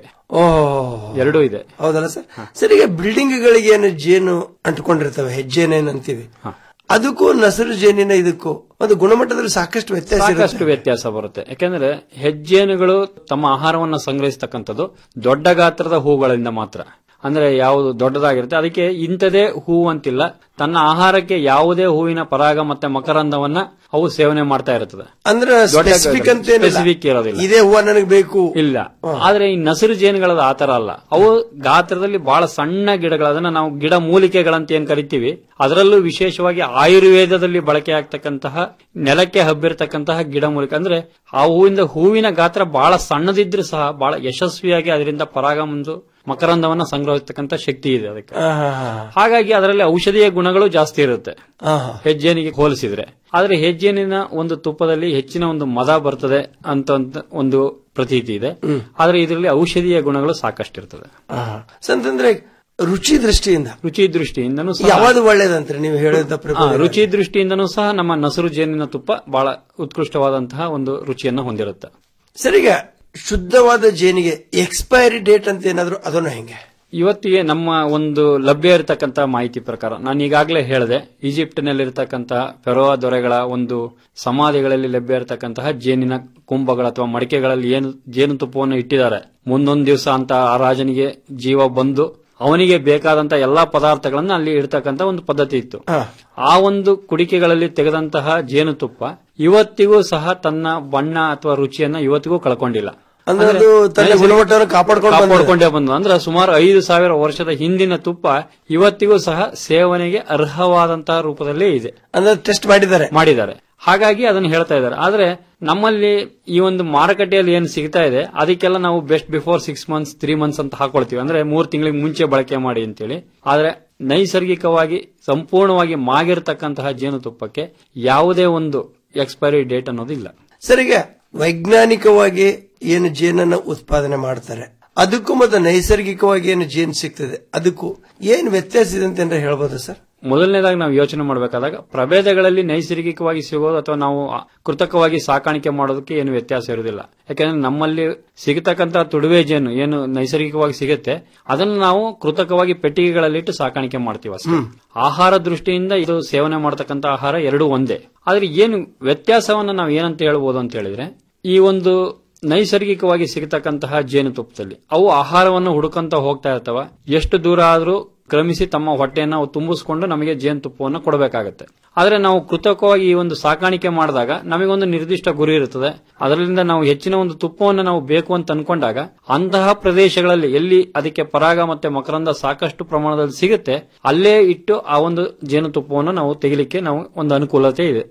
ಓಹ್ ಎರಡೂ ಇದೆ ಹೌದಲ್ಲ ಸರ್ ಸರ್ ಈಗ ಬಿಲ್ಡಿಂಗ್ ಗಳಿಗೆ ಏನು ಜೇನು ಅಂಟ್ಕೊಂಡಿರ್ತವೆ ಹೆಜ್ಜೆನೇನು ಅಂತೀವಿ ಅದಕ್ಕೂ ನಸರು ಜೇನಿನ ಇದಕ್ಕೂ ಒಂದು ಗುಣಮಟ್ಟದಲ್ಲಿ ಸಾಕಷ್ಟು ವ್ಯತ್ಯಾಸ ಸಾಕಷ್ಟು ಇರುತ್ತೆ. ವ್ಯತ್ಯಾಸ ಬರುತ್ತೆ ಯಾಕೆಂದ್ರೆ ಹೆಜ್ಜೇನುಗಳು ತಮ್ಮ ಆಹಾರವನ್ನ ಸಂಗ್ರಹಿಸತಕ್ಕಂಥದ್ದು ದೊಡ್ಡ ಗಾತ್ರದ ಹೂಗಳಿಂದ ಮಾತ್ರ ಅಂದ್ರೆ ಯಾವುದು ದೊಡ್ಡದಾಗಿರುತ್ತೆ ಅದಕ್ಕೆ ಇಂಥದೇ ಹೂ ಅಂತಿಲ್ಲ ತನ್ನ ಆಹಾರಕ್ಕೆ ಯಾವುದೇ ಹೂವಿನ ಪರಾಗ ಮತ್ತೆ ಮಕರಂದವನ್ನ ಅವು ಸೇವನೆ ಮಾಡ್ತಾ ಇರುತ್ತದೆ ಅಂದ್ರೆ ದೊಡ್ಡ ಸ್ಪೆಸಿಫಿಕ್ ಅಂತ ಏನಿಲ್ಲ. ಸ್ಪೆಸಿಫಿಕ್ ಇರೋದಿಲ್ಲ ಇದೇ ಹೂವ ನನಗೆ ಬೇಕು ಇಲ್ಲ ಆದ್ರೆ ಈ ನಸಿರು ಜೇನುಗಳದ ಆತರ ಅಲ್ಲ ಅವು ಗಾತ್ರದಲ್ಲಿ ಬಹಳ ಸಣ್ಣ ಗಿಡಗಳು ಅದನ್ನ ನಾವು ಗಿಡ ಮೂಲಿಕೆಗಳಂತ ಏನ್ ಕರಿತೀವಿ ಅದರಲ್ಲೂ ವಿಶೇಷವಾಗಿ ಆಯುರ್ವೇದದಲ್ಲಿ ಬಳಕೆ ಆಗ್ತಕ್ಕಂತಹ ನೆಲಕ್ಕೆ ಹಬ್ಬಿರ್ತಕ್ಕಂತಹ ಗಿಡ ಮೂಲಿಕೆ ಅಂದ್ರೆ ಆ ಹೂವಿಂದ ಹೂವಿನ ಗಾತ್ರ ಬಹಳ ಸಣ್ಣದಿದ್ರೂ ಸಹ ಬಹಳ ಯಶಸ್ವಿಯಾಗಿ ಅದರಿಂದ ಪರಾಗ ಮುಂದು ಮಕರಂದವನ್ನ ಸಂಗ್ರಹಿಸ್ತಕ್ಕಂಥ ಶಕ್ತಿ ಇದೆ ಅದಕ್ಕೆ ಆಹಾ, ಆಹಾ. ಹಾಗಾಗಿ ಅದರಲ್ಲಿ ಔಷಧೀಯ ಗುಣಗಳು ಜಾಸ್ತಿ ಇರುತ್ತೆ ಆಹಾ. ಹೆಜ್ಜೇನಿಗೆ ಹೋಲಿಸಿದ್ರೆ ಆದ್ರೆ ಹೆಜ್ಜೇನಿನ ಒಂದು ತುಪ್ಪದಲ್ಲಿ ಹೆಚ್ಚಿನ ಒಂದು ಮದ ಬರ್ತದೆ ಅಂತ ಒಂದು- ಒಂದು ಪ್ರತೀತಿ ಇದೆ ಆದ್ರೆ ಇದರಲ್ಲಿ ಔಷಧೀಯ ಗುಣಗಳು ಸಾಕಷ್ಟು ಇರ್ತದೆ ಆಹಾ. ಸರ್, ಅಂತಂದ್ರೆ ರುಚಿ ದೃಷ್ಟಿಯಿಂದ ರುಚಿ ದೃಷ್ಟಿಯಿಂದನೂ ಸಹ ಯಾವ್ದು ಒಳ್ಳೇದಂತ್ರಿ ನೀವು ಹೇಳಿದ ಆ, ಪ್ರಕಾರ ರುಚಿ ದೃಷ್ಟಿಯಿಂದನೂ ಸಹ ನಮ್ಮ ನಸರು ಜೇನಿನ ತುಪ್ಪ ಬಹಳ ಉತ್ಕೃಷ್ಟವಾದಂತಹ ಒಂದು ರುಚಿಯನ್ನ ಹೊಂದಿರುತ್ತೆ ಸರ್ ಈಗ ಶುದ್ಧವಾದ ಜೇನಿಗೆ ಎಕ್ಸ್ಪೈರಿ ಡೇಟ್ ಅಂತ ಏನಾದ್ರು ಅದನ್ನು ಹೆಂಗೆ ಇವತ್ತಿಗೆ ನಮ್ಮ ಒಂದು ಲಭ್ಯ ಇರತಕ್ಕಂತ ಮಾಹಿತಿ ಪ್ರಕಾರ ನಾನು ಈಗಾಗಲೇ ಹೇಳಿದೆ ಈಜಿಪ್ಟ್ನಲ್ಲಿರ್ತಕ್ಕಂತಹ ಫೆರೋವಾ ದೊರೆಗಳ ಒಂದು ಸಮಾಧಿಗಳಲ್ಲಿ ಲಭ್ಯ ಇರತಕ್ಕಂತಹ ಜೇನಿನ ಕುಂಭಗಳು ಅಥವಾ ಮಡಿಕೆಗಳಲ್ಲಿ ಏನು ಜೇನುತುಪ್ಪವನ್ನು ಇಟ್ಟಿದ್ದಾರೆ ಮುಂದೊಂದು ದಿವಸ ಅಂತ ಆ ರಾಜನಿಗೆ ಜೀವ ಬಂದು ಅವನಿಗೆ ಬೇಕಾದಂತ ಎಲ್ಲಾ ಪದಾರ್ಥಗಳನ್ನ ಅಲ್ಲಿ ಇಡ್ತಕ್ಕಂತ ಒಂದು ಪದ್ಧತಿ ಇತ್ತು ಆ ಒಂದು ಕುಡಿಕೆಗಳಲ್ಲಿ ತೆಗೆದಂತಹ ಜೇನುತುಪ್ಪ ಇವತ್ತಿಗೂ ಸಹ ತನ್ನ ಬಣ್ಣ ಅಥವಾ ರುಚಿಯನ್ನ ಇವತ್ತಿಗೂ ಕಳ್ಕೊಂಡಿಲ್ಲ ಅಂದ್ರೆ ಅದು ತನ್ನ ಗುಣಮಟ್ಟವನ್ನು ಕಾಪಾಡ್ಕೊಂಡು ಬಂದಿದೆ. ಕಾಪಾಡ್ಕೊಂಡೇ ಬಂದು ಅಂದ್ರೆ ಸುಮಾರು ಐದು ಸಾವಿರ ವರ್ಷದ ಹಿಂದಿನ ತುಪ್ಪ ಇವತ್ತಿಗೂ ಸಹ ಸೇವನೆಗೆ ಅರ್ಹವಾದಂತಹ ರೂಪದಲ್ಲೇ ಇದೆ ಅಂದ್ರೆ ಟೆಸ್ಟ್ ಮಾಡಿದ್ದಾರೆ ಮಾಡಿದ್ದಾರೆ ಹಾಗಾಗಿ ಅದನ್ನು ಹೇಳ್ತಾ ಇದ್ದಾರೆ ಆದ್ರೆ ನಮ್ಮಲ್ಲಿ ಈ ಒಂದು ಮಾರುಕಟ್ಟೆಯಲ್ಲಿ ಏನು ಸಿಗ್ತಾ ಇದೆ ಅದಕ್ಕೆಲ್ಲ ನಾವು best before six months three months ಅಂತ ಹಾಕೊಳ್ತೀವಿ ಅಂದ್ರೆ ಮೂರ್ ತಿಂಗಳಿಗೆ ಮುಂಚೆ ಬಳಕೆ ಮಾಡಿ ಅಂತೇಳಿ ಆದ್ರೆ ನೈಸರ್ಗಿಕವಾಗಿ ಸಂಪೂರ್ಣವಾಗಿ ಮಾಗಿರ್ತಕ್ಕಂತಹ ಜೇನುತುಪ್ಪಕ್ಕೆ ಯಾವುದೇ ಒಂದು ಎಕ್ಸ್ಪೈರಿ ಡೇಟ್ ಅನ್ನೋದು ಇಲ್ಲ ಸರ್ ಈಗ ವೈಜ್ಞಾನಿಕವಾಗಿ ಏನು ಜೇನನ್ನ ಉತ್ಪಾದನೆ ಮಾಡ್ತಾರೆ ಅದಕ್ಕೂ ಮತ್ತು ನೈಸರ್ಗಿಕವಾಗಿ ಏನು ಜೇನು ಸಿಗ್ತದೆ ಅದಕ್ಕೂ ಏನ್ ವ್ಯತ್ಯಾಸ ಇದೆ ಅಂತ ಏನಾರ ಹೇಳ್ಬೋದಾ ಸರ್ ಮೊದಲನೇದಾಗಿ ನಾವು ಯೋಚನೆ ಮಾಡಬೇಕಾದಾಗ ಪ್ರಭೇದಗಳಲ್ಲಿ ನೈಸರ್ಗಿಕವಾಗಿ ಸಿಗೋದು ಅಥವಾ ನಾವು ಕೃತಕವಾಗಿ ಸಾಕಾಣಿಕೆ ಮಾಡೋದಕ್ಕೆ ಏನು ವ್ಯತ್ಯಾಸ ಇರುವುದಿಲ್ಲ ಯಾಕಂದ್ರೆ ನಮ್ಮಲ್ಲಿ ಸಿಗತಕ್ಕಂತಹ ತುಡುವೆ ಜೇನು ಏನು ನೈಸರ್ಗಿಕವಾಗಿ ಸಿಗುತ್ತೆ ಅದನ್ನು ನಾವು ಕೃತಕವಾಗಿ ಪೆಟ್ಟಿಗೆಗಳಲ್ಲಿಟ್ಟು ಸಾಕಾಣಿಕೆ ಮಾಡ್ತೀವಿ ಅಷ್ಟೇ ಆಹಾರ ದೃಷ್ಟಿಯಿಂದ ಇದು ಸೇವನೆ ಮಾಡತಕ್ಕಂತ ಆಹಾರ ಎರಡೂ ಒಂದೇ ಆದ್ರೆ ಏನು ವ್ಯತ್ಯಾಸವನ್ನ ನಾವು ಏನಂತ ಹೇಳ್ಬೋದು ಅಂತ ಹೇಳಿದ್ರೆ ಈ ಒಂದು ನೈಸರ್ಗಿಕವಾಗಿ ಸಿಗತಕ್ಕಂತಹ ಜೇನುತುಪ್ಪದಲ್ಲಿ ಅವು ಆಹಾರವನ್ನು ಹುಡುಕಂತ ಹೋಗ್ತಾ ಇರ್ತವ ಎಷ್ಟು ದೂರ ಆದ್ರೂ ಕ್ರಮಿಸಿ ತಮ್ಮ ಹೊಟ್ಟೆಯನ್ನು ಅವು ತುಂಬಿಸ್ಕೊಂಡು ನಮಗೆ ಜೇನುತುಪ್ಪವನ್ನು ಕೊಡಬೇಕಾಗತ್ತೆ ಆದ್ರೆ ನಾವು ಕೃತಕವಾಗಿ ಈ ಒಂದು ಸಾಕಾಣಿಕೆ ಮಾಡಿದಾಗ ನಮಗೊಂದು ನಿರ್ದಿಷ್ಟ ಗುರಿ ಇರುತ್ತದೆ ಅದರಿಂದ ನಾವು ಹೆಚ್ಚಿನ ಒಂದು ತುಪ್ಪವನ್ನು ನಾವು ಬೇಕು ಅಂತ ಅನ್ಕೊಂಡಾಗ ಅಂತಹ ಪ್ರದೇಶಗಳಲ್ಲಿ ಎಲ್ಲಿ ಅದಕ್ಕೆ ಪರಾಗ ಮತ್ತೆ ಮಕರಂದ ಸಾಕಷ್ಟು ಪ್ರಮಾಣದಲ್ಲಿ ಸಿಗುತ್ತೆ ಅಲ್ಲೇ ಇಟ್ಟು ಆ ಒಂದು ಜೇನುತುಪ್ಪವನ್ನು ನಾವು ತೆಗಿಲಿಕ್ಕೆ ನಾವು ಒಂದು ಅನುಕೂಲತೆ ಇದೆ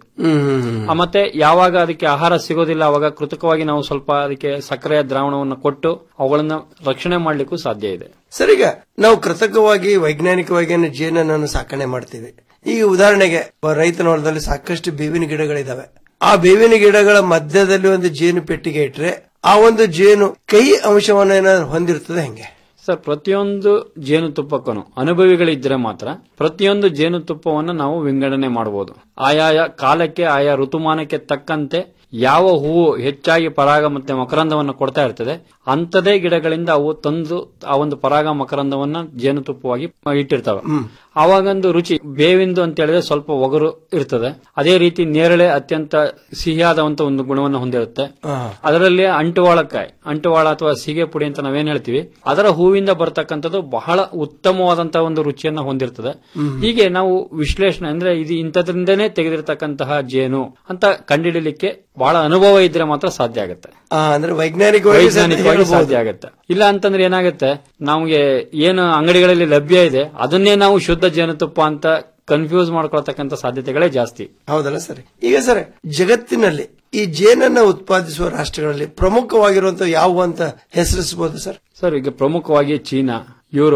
ಆ, ಮತ್ತೆ ಯಾವಾಗ ಅದಕ್ಕೆ ಆಹಾರ ಸಿಗೋದಿಲ್ಲ ಅವಾಗ ಕೃತಕವಾಗಿ ನಾವು ಸ್ವಲ್ಪ ಅದಕ್ಕೆ ಸಕ್ಕರೆಯ ದ್ರಾವಣವನ್ನು ಕೊಟ್ಟು ಅವುಗಳನ್ನ ರಕ್ಷಣೆ ಮಾಡ್ಲಿಕ್ಕೂ ಸಾಧ್ಯ ಇದೆ ಸರ್ ಈಗ ನಾವು ಕೃತಕವಾಗಿ ವೈಜ್ಞಾನಿಕವಾಗಿ ಏನು ಜೇನನ್ನು ಸಾಕಣೆ ಮಾಡ್ತೀವಿ ಈಗ ಉದಾಹರಣೆಗೆ ರೈತನ ಹೊಲದಲ್ಲಿ ಸಾಕಷ್ಟು ಬೇವಿನ ಗಿಡಗಳಿದಾವೆ ಆ ಬೇವಿನ ಗಿಡಗಳ ಮಧ್ಯದಲ್ಲಿ ಒಂದು ಜೇನು ಪೆಟ್ಟಿಗೆ ಇಟ್ರೆ ಆ ಒಂದು ಜೇನು ಕೈ ಅಂಶವನ್ನು ಏನಾದ್ರು ಹೊಂದಿರ್ತದೆ ಹೆಂಗೆ ಸರ್ ಪ್ರತಿಯೊಂದು ಜೇನುತುಪ್ಪಕ್ಕೂ ಅನುಭವಿಗಳಿದ್ರೆ ಮಾತ್ರ ಪ್ರತಿಯೊಂದು ಜೇನುತುಪ್ಪವನ್ನು ನಾವು ವಿಂಗಡಣೆ ಮಾಡಬಹುದು ಆಯಾಯ ಕಾಲಕ್ಕೆ ಆಯಾ ಋತುಮಾನಕ್ಕೆ ತಕ್ಕಂತೆ ಯಾವ ಹೂವು ಹೆಚ್ಚಾಗಿ ಪರಾಗ ಮತ್ತೆ ಮಕರಂದವನ್ನು ಕೊಡ್ತಾ ಇರ್ತದೆ ಅಂತದೇ ಗಿಡಗಳಿಂದ ಅವು ತಂದು ಆ ಒಂದು ಪರಾಗ ಮಕರಂದವನ್ನ ಜೇನುತುಪ್ಪವಾಗಿ ಇಟ್ಟಿರ್ತವೆ ಆವಾಗೊಂದು ರುಚಿ ಬೇವಿಂದು ಅಂತ ಹೇಳಿದ್ರೆ ಸ್ವಲ್ಪ ಒಗರು ಇರ್ತದೆ ಅದೇ ರೀತಿ ನೇರಳೆ ಅತ್ಯಂತ ಸಿಹಿಯಾದಂತ ಒಂದು ಗುಣವನ್ನು ಹೊಂದಿರುತ್ತೆ ಅದರಲ್ಲಿ ಅಂಟುವಾಳಕಾಯಿ ಅಂಟುವಾಳ ಅಥವಾ ಸೀಗೆ ಪುಡಿ ಅಂತ ನಾವೇನ್ ಹೇಳ್ತೀವಿ ಅದರ ಹೂವಿಂದ ಬರ್ತಕ್ಕಂಥದ್ದು ಬಹಳ ಉತ್ತಮವಾದಂತಹ ಒಂದು ರುಚಿಯನ್ನ ಹೊಂದಿರ್ತದೆ ಹೀಗೆ ನಾವು ವಿಶ್ಲೇಷಣೆ ಅಂದ್ರೆ ಇದು ಇಂಥದ್ರಿಂದನೇ ತೆಗೆದಿರ್ತಕ್ಕಂತಹ ಜೇನು ಅಂತ ಕಂಡುಹಿಡಿಯಲಿಕ್ಕೆ ಬಹಳ ಅನುಭವ ಇದ್ರೆ ಮಾತ್ರ ಸಾಧ್ಯ ಆಗುತ್ತೆ ಆ, ಅಂದ್ರೆ ವೈಜ್ಞಾನಿಕವಾಗಿ ವೈಜ್ಞಾನಿಕವಾಗಿ ಹೇಳ್ಬೋದು. ಸಾಧ್ಯ ಆಗುತ್ತೆ ಇಲ್ಲ ಅಂತಂದ್ರೆ ಏನಾಗುತ್ತೆ ನಮಗೆ ಏನು ಅಂಗಡಿಗಳಲ್ಲಿ ಲಭ್ಯ ಇದೆ ಅದನ್ನೇ ನಾವು ಶುದ್ಧ ಜೇನುತುಪ್ಪ ಅಂತ ಕನ್ಫ್ಯೂಸ್ ಮಾಡ್ಕೊಳ್ತಕ್ಕಂಥ ಸಾಧ್ಯತೆಗಳೇ ಜಾಸ್ತಿ ಹೌದಲ್ಲ ಸರ್ ಈಗ ಸರ್ ಜಗತ್ತಿನಲ್ಲಿ ಈ ಜೇನನ್ನ ಉತ್ಪಾದಿಸುವ ರಾಷ್ಟ್ರಗಳಲ್ಲಿ ಪ್ರಮುಖವಾಗಿರುವಂತಹ ಯಾವ ಅಂತ ಹೆಸರಿಸಬಹುದು ಸರ್ ಸರ್ ಈಗ ಪ್ರಮುಖವಾಗಿ ಚೀನಾ ಯುರೋಪ್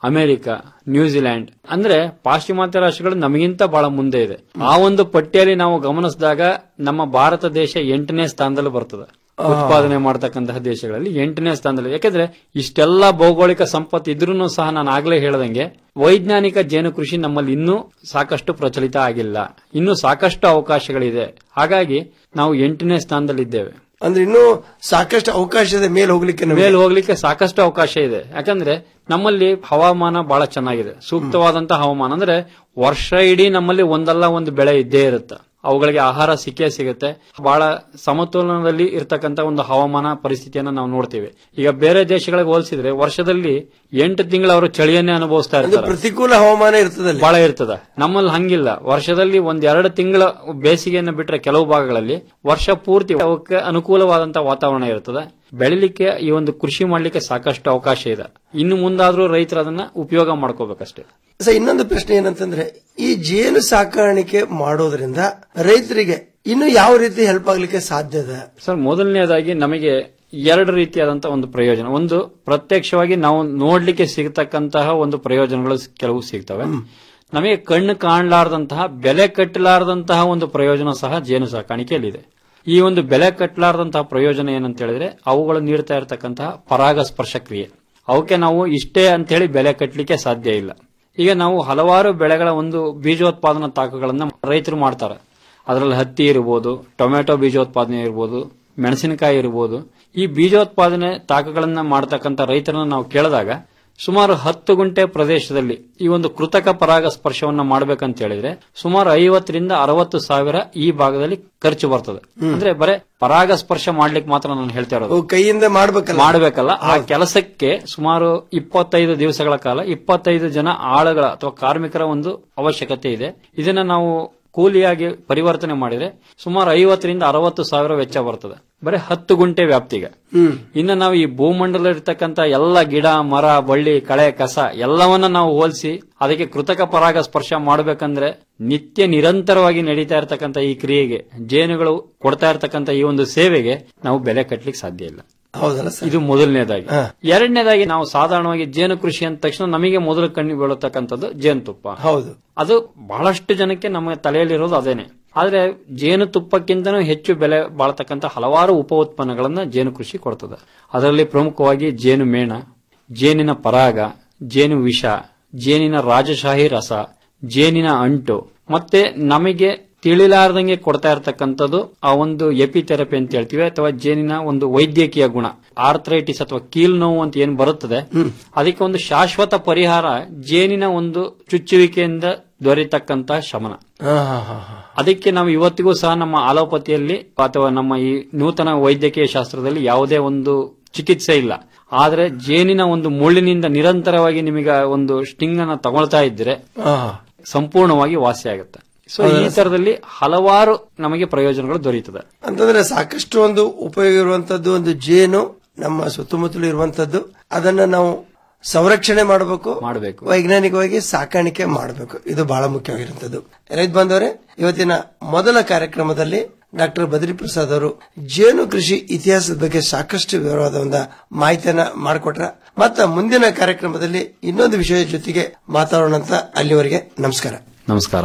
ಅಮೆರಿಕ ನ್ಯೂಜಿಲೆಂಡ್ ಅಂದ್ರೆ ಪಾಶ್ಚಿಮಾತ್ಯ ರಾಷ್ಟ್ರಗಳು ನಮಗಿಂತ ಬಹಳ ಮುಂದೆ ಇದೆ ಆ ಒಂದು ಪಟ್ಟಿಯಲ್ಲಿ ನಾವು ಗಮನಿಸಿದಾಗ ನಮ್ಮ ಭಾರತ ದೇಶ ಎಂಟನೇ ಸ್ಥಾನದಲ್ಲಿ ಬರ್ತದೆ ಉತ್ಪಾದನೆ ಮಾಡತಕ್ಕಂತಹ ದೇಶಗಳಲ್ಲಿ ಎಂಟನೇ ಸ್ಥಾನದಲ್ಲಿ ಯಾಕಂದ್ರೆ ಇಷ್ಟೆಲ್ಲ ಭೌಗೋಳಿಕ ಸಂಪತ್ತು ಇದ್ರೂ ಸಹ ನಾನು ಆಗ್ಲೇ ಹೇಳ್ದಂಗೆ ವೈಜ್ಞಾನಿಕ ಜೇನು ಕೃಷಿ ನಮ್ಮಲ್ಲಿ ಇನ್ನೂ ಸಾಕಷ್ಟು ಪ್ರಚಲಿತ ಆಗಿಲ್ಲ ಇನ್ನೂ ಸಾಕಷ್ಟು ಅವಕಾಶಗಳಿದೆ ಹಾಗಾಗಿ ನಾವು ಎಂಟನೇ ಸ್ಥಾನದಲ್ಲಿದ್ದೇವೆ ಅಂದ್ರೆ ಇನ್ನೂ ಸಾಕಷ್ಟು ಅವಕಾಶದ ಮೇಲೆ ಹೋಗ್ಲಿಕ್ಕೆ ನಮ್ಗೆ- ಮೇಲೆ ಹೋಗ್ಲಿಕ್ಕೆ ಸಾಕಷ್ಟು ಅವಕಾಶ ಇದೆ ಯಾಕಂದ್ರೆ ನಮ್ಮಲ್ಲಿ ಹವಾಮಾನ ಬಹಳ ಚೆನ್ನಾಗಿದೆ ಸೂಕ್ತವಾದಂತಹ ಹವಾಮಾನ ಅಂದ್ರೆ ವರ್ಷ ಇಡೀ ನಮ್ಮಲ್ಲಿ ಒಂದಲ್ಲ ಒಂದು ಬೆಳೆ ಇದ್ದೇ ಇರುತ್ತೆ ಅವುಗಳಿಗೆ ಆಹಾರ ಸಿಕ್ಕೇ ಸಿಗುತ್ತೆ ಬಹಳ ಸಮತೋಲನದಲ್ಲಿ ಇರ್ತಕ್ಕಂತ ಒಂದು ಹವಾಮಾನ ಪರಿಸ್ಥಿತಿಯನ್ನ ನಾವು ನೋಡ್ತೀವಿ ಈಗ ಬೇರೆ ದೇಶಗಳಿಗೆ ಹೋಲಿಸಿದ್ರೆ ವರ್ಷದಲ್ಲಿ ಎಂಟು ತಿಂಗಳು ಅವರು ಚಳಿಯನ್ನೇ ಅನುಭವಿಸ್ತಾ ಅಂದ್ರೆ ಇರ್ತಾರೆ ಪ್ರತಿಕೂಲ ಹವಾಮಾನ ಇರ್ತದಲ್ಲಿ ಬಹಳ ಇರ್ತದ ನಮ್ಮಲ್ಲಿ ಹಂಗಿಲ್ಲ ವರ್ಷದಲ್ಲಿ ಒಂದ್ ಎರಡು ತಿಂಗಳ ಬೇಸಿಗೆಯನ್ನು ಬಿಟ್ರೆ ಕೆಲವು ಭಾಗಗಳಲ್ಲಿ ವರ್ಷ ಪೂರ್ತಿ ಅವಕ್ಕೆ ಅನುಕೂಲವಾದಂತಹ ವಾತಾವರಣ ಇರ್ತದೆ ಬೆಳಿಲಿಕ್ಕೆ ಈ ಒಂದು ಕೃಷಿ ಮಾಡ್ಲಿಕ್ಕೆ ಸಾಕಷ್ಟು ಅವಕಾಶ ಇದೆ ಇನ್ನು ಮುಂದಾದ್ರೂ ರೈತರು ಅದನ್ನ ಉಪಯೋಗ ಮಾಡ್ಕೋಬೇಕಷ್ಟೇ ಸರ್ ಇನ್ನೊಂದು ಪ್ರಶ್ನೆ ಏನಂತಂದ್ರೆ ಈ ಜೇನು ಸಾಕಾಣಿಕೆ ಮಾಡೋದ್ರಿಂದ ರೈತರಿಗೆ ಇನ್ನು ಯಾವ ರೀತಿ ಹೆಲ್ಪ್ ಆಗ್ಲಿಕ್ಕೆ ಸಾಧ್ಯ ಇದೆ ಸರ್ ಮೊದಲನೇದಾಗಿ ನಮಗೆ ಎರಡು ರೀತಿಯಾದಂತಹ ಒಂದು ಪ್ರಯೋಜನ ಒಂದು ಪ್ರತ್ಯಕ್ಷವಾಗಿ ನಾವು ನೋಡ್ಲಿಕ್ಕೆ ಸಿಗತಕ್ಕಂತಹ ಒಂದು ಪ್ರಯೋಜನಗಳು ಕೆಲವು ಸಿಗ್ತವೆ ನಮಗೆ ಕಣ್ಣು ಕಾಣಲಾರದಂತಹ ಬೆಲೆ ಕಟ್ಟಲಾರದಂತಹ ಒಂದು ಪ್ರಯೋಜನ ಸಹ ಜೇನು ಸಾಕಾಣಿಕೆಯಲ್ಲಿದೆ ಈ ಒಂದು ಬೆಲೆ ಕಟ್ಟಲಾರದಂತಹ ಪ್ರಯೋಜನ ಏನಂತ ಹೇಳಿದ್ರೆ ಅವುಗಳು ನೀಡ್ತಾ ಇರತಕ್ಕಂತಹ ಪರಾಗಸ್ಪರ್ಶ ಕ್ರಿಯೆ ಅವಕ್ಕೆ ನಾವು ಇಷ್ಟೇ ಅಂತ ಹೇಳಿ ಬೆಲೆ ಕಟ್ಟಲಿಕ್ಕೆ ಸಾಧ್ಯ ಇಲ್ಲ ಈಗ ನಾವು ಹಲವಾರು ಬೆಳೆಗಳ ಒಂದು ಬೀಜೋತ್ಪಾದನಾ ತಾಕುಗಳನ್ನ ರೈತರು ಮಾಡ್ತಾರೆ ಅದರಲ್ಲಿ ಹತ್ತಿ ಇರಬಹುದು ಟೊಮೆಟೊ ಬೀಜೋತ್ಪಾದನೆ ಇರಬಹುದು ಮೆಣಸಿನಕಾಯಿ ಇರಬಹುದು ಈ ಬೀಜೋತ್ಪಾದನೆ ತಾಕುಗಳನ್ನ ಮಾಡತಕ್ಕಂತ ರೈತರನ್ನ ನಾವು ಕೇಳಿದಾಗ ಸುಮಾರು ಹತ್ತು ಗುಂಟೆ ಪ್ರದೇಶದಲ್ಲಿ ಈ ಒಂದು ಕೃತಕ ಪರಾಗ ಸ್ಪರ್ಶವನ್ನ ಮಾಡಬೇಕಂತ ಹೇಳಿದ್ರೆ ಸುಮಾರು ಐವತ್ತರಿಂದ ಅರವತ್ತು ಸಾವಿರ ಈ ಭಾಗದಲ್ಲಿ ಖರ್ಚು ಬರ್ತದೆ ಅಂದ್ರೆ ಬರೇ ಪರಾಗ ಸ್ಪರ್ಶ ಮಾಡ್ಲಿಕ್ಕೆ ಮಾತ್ರ ನಾನು ಹೇಳ್ತಾ ಇರೋದು ಅವು ಕೈಯಿಂದ ಮಾಡ್ಬೇಕಲ್ಲ ಮಾಡಬೇಕಲ್ಲ ಆ ಕೆಲಸಕ್ಕೆ ಸುಮಾರು ಇಪ್ಪತ್ತೈದು ದಿವಸಗಳ ಕಾಲ ಇಪ್ಪತ್ತೈದು ಜನ ಆಳುಗಳ ಅಥವಾ ಕಾರ್ಮಿಕರ ಒಂದು ಅವಶ್ಯಕತೆ ಇದೆ ಇದನ್ನ ನಾವು ಕೂಲಿಯಾಗಿ ಪರಿವರ್ತನೆ ಮಾಡಿದ್ರೆ ಸುಮಾರು ಐವತ್ತರಿಂದ ಅರವತ್ತು ಸಾವಿರ ವೆಚ್ಚ ಬರ್ತದೆ ಬರೀ ಹತ್ತು ಗುಂಟೆ ವ್ಯಾಪ್ತಿಗೆ ಹ್ಮ್ ಇನ್ನು ನಾವು ಈ ಭೂಮಂಡಲ ಇರ್ತಕ್ಕಂತ ಎಲ್ಲ ಗಿಡ ಮರ ಬಳ್ಳಿ ಕಳೆ ಕಸ ಎಲ್ಲವನ್ನ ನಾವು ಹೋಲಿಸಿ ಅದಕ್ಕೆ ಕೃತಕ ಪರಾಗ ಸ್ಪರ್ಶ ಮಾಡಬೇಕಂದ್ರೆ ನಿತ್ಯ ನಿರಂತರವಾಗಿ ನಡೀತಾ ಇರತಕ್ಕಂತ ಈ ಕ್ರಿಯೆಗೆ ಜೇನುಗಳು ಕೊಡ್ತಾ ಇರತಕ್ಕಂತ ಈ ಒಂದು ಸೇವೆಗೆ ನಾವು ಬೆಲೆ ಕಟ್ಟಲಿಕ್ಕೆ ಸಾಧ್ಯ ಇಲ್ಲ ಹೌದಲ್ಲ ಸರ್ ಇದು ಮೊದಲನೇದಾಗಿ ಎರಡನೇದಾಗಿ ನಾವು ಸಾಧಾರಣವಾಗಿ ಜೇನು ಕೃಷಿ ಅಂದ ತಕ್ಷಣ ನಮಗೆ ಮೊದಲು ಕಣ್ಣು ಬೀಳತಕ್ಕಂಥದ್ದು ಜೇನುತುಪ್ಪ ಹೌದು ಅದು ಬಹಳಷ್ಟು ಜನಕ್ಕೆ ನಮ್ಮ ತಲೆಯಲ್ಲಿರೋದು ಅದೇನೆ ಆದ್ರೆ ಜೇನುತುಪ್ಪಕ್ಕಿಂತನೂ ಹೆಚ್ಚು ಬೆಲೆ ಬಾಳ್ತಕ್ಕಂಥ ಹಲವಾರು ಉಪ ಉತ್ಪನ್ನಗಳನ್ನ ಜೇನು ಕೃಷಿ ಕೊಡ್ತದೆ ಅದರಲ್ಲಿ ಪ್ರಮುಖವಾಗಿ ಜೇನು ಮೇಣ ಜೇನಿನ ಪರಾಗ ಜೇನು ವಿಷ ಜೇನಿನ ರಾಜಶಾಹಿ ರಸ ಜೇನಿನ ಅಂಟು ಮತ್ತೆ ನಮಗೆ ತಿಳಿಲಾರ್ದಂಗೆ ಕೊಡ್ತಾ ಇರತಕ್ಕಂಥದ್ದು ಆ ಒಂದು ಎಪಿಥೆರಪಿ ಅಂತ ಹೇಳ್ತೀವಿ ಅಥವಾ ಜೇನಿನ ಒಂದು ವೈದ್ಯಕೀಯ ಗುಣ ಆರ್ಥರೈಟಿಸ್ ಅಥವಾ ಕೀಲ್ ನೋವು ಅಂತ ಏನ್ ಬರುತ್ತದೆ ಅದಕ್ಕೆ ಒಂದು ಶಾಶ್ವತ ಪರಿಹಾರ ಜೇನಿನ ಒಂದು ಚುಚ್ಚುವಿಕೆಯಿಂದ ದೊರೆತಕ್ಕಂತಹ ಶಮನ ಹಾ ಹಾ ಹಾ ಹಾ ಅದಕ್ಕೆ ನಾವು ಇವತ್ತಿಗೂ ಸಹ ನಮ್ಮ ಆಲೋಪತಿಯಲ್ಲಿ ಅಥವಾ ನಮ್ಮ ಈ ನೂತನ ವೈದ್ಯಕೀಯ ಶಾಸ್ತ್ರದಲ್ಲಿ ಯಾವುದೇ ಒಂದು ಚಿಕಿತ್ಸೆ ಇಲ್ಲ ಆದ್ರೆ ಜೇನಿನ ಒಂದು ಮುಳ್ಳಿನಿಂದ ನಿರಂತರವಾಗಿ ನಿಮಗೆ ಒಂದು ಸ್ಟಿಂಗ್ ಅನ್ನ ತಗೊಳ್ತಾ ಇದ್ರೆ ಹಾ ಸಂಪೂರ್ಣವಾಗಿ ವಾಸಿ ಆಗುತ್ತೆ ಸೊ ಈ ತರದಲ್ಲಿ ಹಲವಾರು ನಮಗೆ ಪ್ರಯೋಜನಗಳು ದೊರೆಯುತ್ತದೆ ಅಂತಂದ್ರೆ ಸಾಕಷ್ಟು ಒಂದು ಉಪಯೋಗ ಇರುವಂತದ್ದು ಒಂದು ಜೇನು ನಮ್ಮ ಸುತ್ತಮುತ್ತಲು ಇರುವಂತದ್ದು ಅದನ್ನ ನಾವು ಸಂರಕ್ಷಣೆ ಮಾಡಬೇಕು ಮಾಡಬೇಕು ವೈಜ್ಞಾನಿಕವಾಗಿ ಸಾಕಾಣಿಕೆ ಮಾಡಬೇಕು ಇದು ಬಹಳ ಮುಖ್ಯವಾಗಿರುವಂತದ್ದು ರೈತ ಬಾಂಧವರೇ ಇವತ್ತಿನ ಮೊದಲ ಕಾರ್ಯಕ್ರಮದಲ್ಲಿ ಡಾಕ್ಟರ್ ಬದ್ರಿ ಪ್ರಸಾದ್ ಅವರು ಜೇನು ಕೃಷಿ ಇತಿಹಾಸದ ಬಗ್ಗೆ ಸಾಕಷ್ಟು ವಿವರವಾದ ಒಂದು ಮಾಹಿತಿಯನ್ನ ಮಾಡಿಕೊಟ್ರ ಮತ್ತ ಮುಂದಿನ ಕಾರ್ಯಕ್ರಮದಲ್ಲಿ ಇನ್ನೊಂದು ವಿಷಯದ ಜೊತೆಗೆ ಮಾತಾಡೋಣ ಅಂತ ಅಲ್ಲಿವರೆಗೆ ನಮಸ್ಕಾರ ನಮಸ್ಕಾರ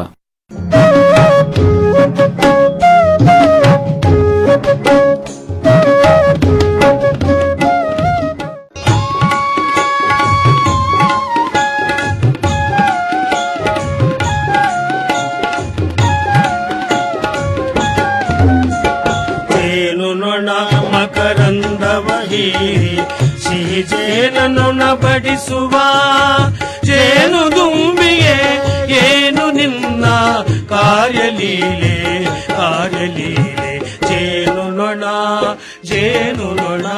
ಜೇನು ನೊಣ ಮಕರಂದವ ಹೀರಿ ಸಿಹಿ ಜೇನನೊಣ ಬಡಿಸುವ ಜೇನು ದುಂಬಿಗೆ ಏನು ನಿನ್ನ ಕಾರ್ಯಲೀಲೆ ಕಾರ್ಯಲೀಲೆ ಜೇನು ನೊಣ ಜೇನು ನೊಣ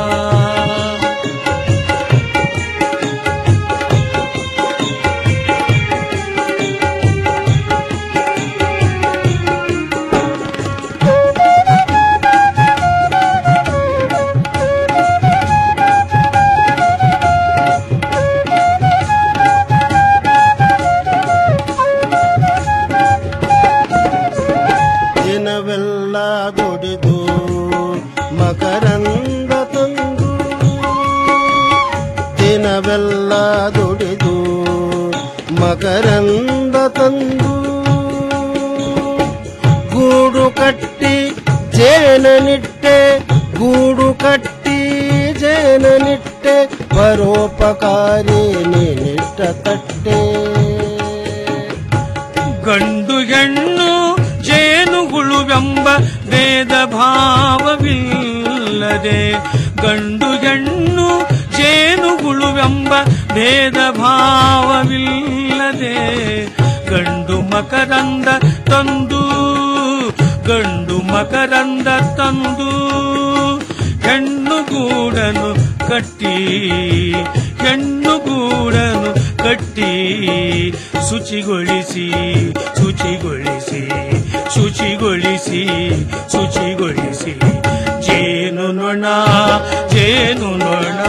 ದಿನವೆಲ್ಲ ದುಡಿದು ಮಕರಂದ ತಂದು ದಿನವೆಲ್ಲ ದುಡಿದು ಮಕರಂದ ತಂದು ಗೂಡು ಕಟ್ಟಿ ಜೇನನಿಟ್ಟೆ ಗೂಡು ಕಟ್ಟಿ ಜೇನನಿಟ್ಟೆ ಪರೋಪಕಾರಿ ನಿಟ್ಟ ತಟ್ಟೆ ಗಂಡು ಹೆಣ್ಣು ಜೇನುಹುಳುವೆಂಬ ಭೇದ ಭಾವವಿಲ್ಲದೆ ಗಂಡು ಹೆಣ್ಣು ಜೇನುಹುಳುವೆಂಬ ಭೇದ ಭಾವವಿಲ್ಲದೆ ಗಂಡು ಮಕರಂದ ತಂದು ಗಂಡು ಮಕರಂದ ತಂದು ಹೆಣ್ಣು ಗೂಡನು ಕಟ್ಟಿ ಹೆಣ್ಣು ಗೂಡನು ಕಟ್ಟಿ ಶುಚಿಗೊಳಿಸಿ ಶುಚಿಗೊಳಿಸಿ ಶುಚಿಗೊಳಿಸಿ ಶುಚಿಗೊಳಿಸಿ ಜೇನು ನೊಣ ಜೇನು ನೊಣ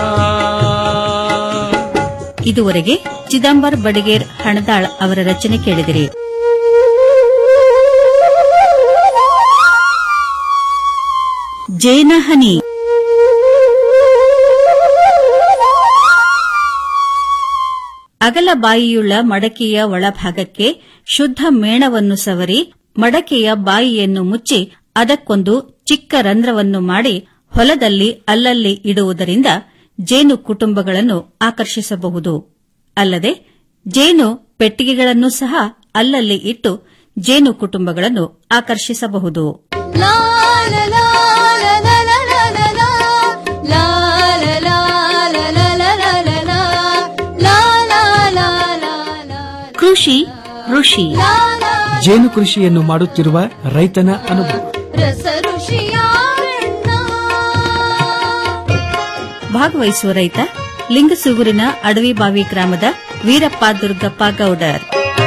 ಇದುವರೆಗೆ ಚಿದಂಬರ್ ಬಡಿಗೇರ್ ಹಣದಾಳ್ ಅವರ ರಚನೆ ಕೇಳಿದಿರಿ ಜೇನಹನಿ ಅಗಲ ಬಾಯಿಯುಳ್ಳ ಮಡಕೆಯ ಒಳಭಾಗಕ್ಕೆ ಶುದ್ಧ ಮೇಣವನ್ನು ಸವರಿ ಮಡಕೆಯ ಬಾಯಿಯನ್ನು ಮುಚ್ಚಿ ಅದಕ್ಕೊಂದು ಚಿಕ್ಕ ರಂಧ್ರವನ್ನು ಮಾಡಿ ಹೊಲದಲ್ಲಿ ಅಲ್ಲಲ್ಲಿ ಇಡುವುದರಿಂದ ಜೇನು ಕುಟುಂಬಗಳನ್ನು ಆಕರ್ಷಿಸಬಹುದು ಅಲ್ಲದೆ ಜೇನು ಪೆಟ್ಟಿಗೆಗಳನ್ನು ಸಹ ಅಲ್ಲಲ್ಲಿ ಇಟ್ಟು ಜೇನು ಕುಟುಂಬಗಳನ್ನು ಆಕರ್ಷಿಸಬಹುದು La la la la la la la la la. La la la la la la la la la. La la la la la. ಕೃಷಿ ಋಷಿ ಜೇನು ಕೃಷಿಯನ್ನು ಮಾಡುತ್ತಿರುವ ರೈತನ ಅನುಭವ ರಸ ಋಷಿಯಾರಣ್ಣ ಭಾಗವಹಿಸುವ ರೈತ ಲಿಂಗಸೂಗೂರಿನ ಅಡವಿಬಾವಿ ಗ್ರಾಮದ ವೀರಪ್ಪ ದುರ್ಗಪ್ಪ ಗೌಡರ್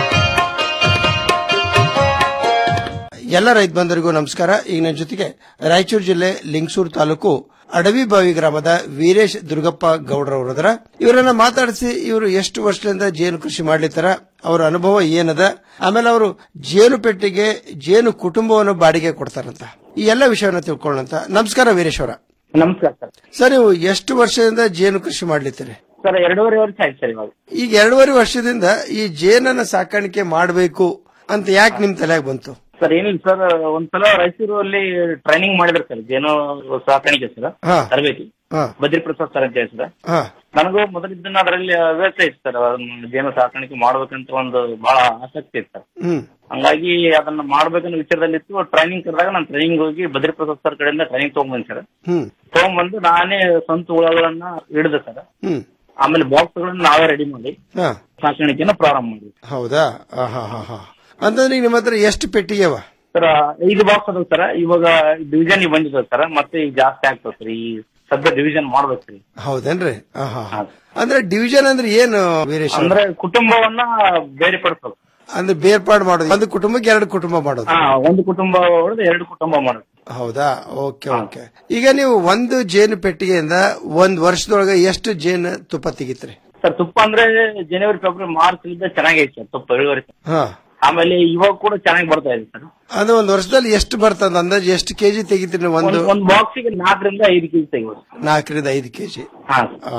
ಎಲ್ಲ ರೈತ ಬಂಧುರಿಗೂ ನಮಸ್ಕಾರ ಈಗ ನನ್ನ ಜೊತೆಗೆ ರಾಯಚೂರು ಜಿಲ್ಲೆ ಲಿಂಗಸೂರು ತಾಲೂಕು ಅಡವಿಬಾವಿ ಗ್ರಾಮದ ವೀರೇಶ್ ದುರ್ಗಪ್ಪ ಗೌಡ್ರವರದರ ಇವರನ್ನ ಮಾತಾಡಿಸಿ ಇವರು ಎಷ್ಟು ವರ್ಷದಿಂದ ಜೇನು ಕೃಷಿ ಮಾಡ್ಲಿತ್ತಾರ ಅವರ ಅನುಭವ ಏನದ ಆಮೇಲೆ ಅವರು ಜೇನು ಪೆಟ್ಟಿಗೆ ಜೇನು ಕುಟುಂಬವನ್ನು ಬಾಡಿಗೆ ಕೊಡ್ತಾರಂತ ಈ ಎಲ್ಲ ವಿಷಯವನ್ನ ತಿಳ್ಕೊಳ್ಳೋಣ ನಮಸ್ಕಾರ ವೀರೇಶ್ ಅವರ ನಮಸ್ಕಾರ ಸರ್ ಸರ್ ನೀವು ಎಷ್ಟು ವರ್ಷದಿಂದ ಜೇನು ಕೃಷಿ ಮಾಡ್ಲಿತ್ತೀರಿ ಸರ್ ಎರಡೂವರೆ ವರ್ಷ ಆಯ್ತು ಸರ್ ಇವಾಗ ಈಗ ಎರಡೂವರೆ ವರ್ಷದಿಂದ ಈ ಜೇನನ್ನ ಸಾಕಾಣಿಕೆ ಮಾಡಬೇಕು ಅಂತ ಯಾಕೆ ನಿಮ್ ತಲೆಯಾಗ ಬಂತು ಸರ್ ಏನಿಲ್ಲ ಸರ್ ಒಂದ್ಸಲ ರಾಯಚೂರಲ್ಲಿ ಟ್ರೈನಿಂಗ್ ಮಾಡಿದ್ರು ಸರ್ ಜೇನು ಸಾಕಾಣಿಕೆ ಸರ್ ಹಾ. ತರಬೇತಿ ಹಾ. ಬದ್ರಿ ಪ್ರಸಾದ್ ಸರ್ ಅಂತ ಹೇಳಿ ಸರ್ ಹಾ ನನಗೂ ಮೊದಲಿದ್ದನ್ನ ಅದರಲ್ಲಿ ಹವ್ಯಾಸ ಇತ್ತು ಸರ್ ಅದನ್ನ ಜೇನು ಸಾಕಾಣಿಕೆ ಮಾಡ್ಬೇಕಂತ ಒಂದು ಬಹಳ ಆಸಕ್ತಿ ಇತ್ತು ಸರ್ ಹ್ಮ್ ಹಂಗಾಗಿ ಅದನ್ನ ಮಾಡ್ಬೇಕನ್ನೋ ವಿಚಾರದಲ್ಲಿ ಇತ್ತು ಟ್ರೈನಿಂಗ್ ಕರೆದಾಗ ನಾನು ಟ್ರೈನಿಂಗ್ ಹೋಗಿ ಬದ್ರಿ ಪ್ರಸಾದ್ ಸರ್ ಕಡೆಯಿಂದ ಟ್ರೈನಿಂಗ್ ತಗೊಂಡ್ಬಂದ್ ಸರ್ ಹ್ಮ್ ತಗೊಂಡ್ಬಂದು ನಾನೇ ಸ್ವಂತ ಹುಳಗಳನ್ನ ಹಿಡಿದೆ ಸರ್ ಹ್ಮ್ ಆಮೇಲೆ ಬಾಕ್ಸ್ ಗಳನ್ನ ನಾವೇ ರೆಡಿ ಮಾಡಿ ಹಾ ಸಾಕಾಣಿಕೆನ ಪ್ರಾರಂಭ ಮಾಡಿದ್ವಿ ಹೌದಾ ಆ, ಹಾ ಹಾ ಹಾ ಅಂತಂದ್ರೆ ಈಗ ನಿಮ್ಮ ಹತ್ರ ಎಷ್ಟು ಪೆಟ್ಟಿಗೆ ಅವ ಸರ್ ಐದು ಬಾಕ್ಸ್ ಅದಾವ ಸರ್ ಇವಾಗ ಡಿವಿಷನ್ ಬಂದಿದೆ ಸರ್ ಮತ್ತೆ ಈಗ ಜಾಸ್ತಿ ಆಗ್ತದೆ ಸರ್ ಈ ಸದ್ಯ ಡಿವಿಷನ್ ಮಾಡ್ಬೇಕು ಸರ್ ಹೌದೇನ್ರಿ ಆ, ಹಾ ಹಾ. ಅಂದ್ರೆ ಡಿವಿಷನ್ ಅಂದ್ರೆ ಏನು ವೀರೇಶ್ ಅವ್ರೆ? ಅಂದ್ರೆ ಕುಟುಂಬವನ್ನ ಬೇರೆಪಡಿಸೋದು ಅಂದ್ರೆ ಬೇರ್ಪಾಡು ಮಾಡೋದು ಒಂದು ಕುಟುಂಬಕ್ಕೆ ಎರಡು ಕುಟುಂಬ ಮಾಡೋದು ಹಾ ಒಂದು ಕುಟುಂಬ ಹೊಡೆದು ಎರಡು ಕುಟುಂಬ ಮಾಡೋದು ಹೌದಾ ಓಕೆ ಓಕೆ ಈಗ ನೀವು ಒಂದು ಜೇನು ಪೆಟ್ಟಿಗೆಯಿಂದ ಒಂದ್ ವರ್ಷದೊಳಗೆ ಎಷ್ಟು ಜೇನು ತುಪ್ಪ ತೆಗಿತ್ರಿ ಸರ್ ತುಪ್ಪ ಅಂದ್ರೆ ಜನವರಿ ಫೆಬ್ರವರಿ ಮಾರ್ಚ್ ಇಂದ ಚೆನ್ನಾಗೈತೆ ಸರ್ ತುಪ್ಪ ಇಳುವರಿ ಹಾ ಆಮೇಲೆ ಇವಾಗ ಕೂಡ ಚೆನ್ನಾಗಿ ಬರ್ತಾ ಇದೆ ಸರ್ ಅದು ಒಂದ್ ವರ್ಷದಲ್ಲಿ ಎಷ್ಟು ಬರ್ತದ ಅಂದಾಜು ಎಷ್ಟು ಕೆಜಿ ತೆಗಿತೀರಿ ನೀವು ಒಂದು ಒಂದು ಒಂದು ಬಾಕ್ಸಿಗೆ ನಾಲ್ಕರಿಂದ ಐದು ಕೆಜಿ ತೆಗಿಬೋದು ನಾಲ್ಕರಿಂದ ಐದು ಕೆಜಿ ಹಾ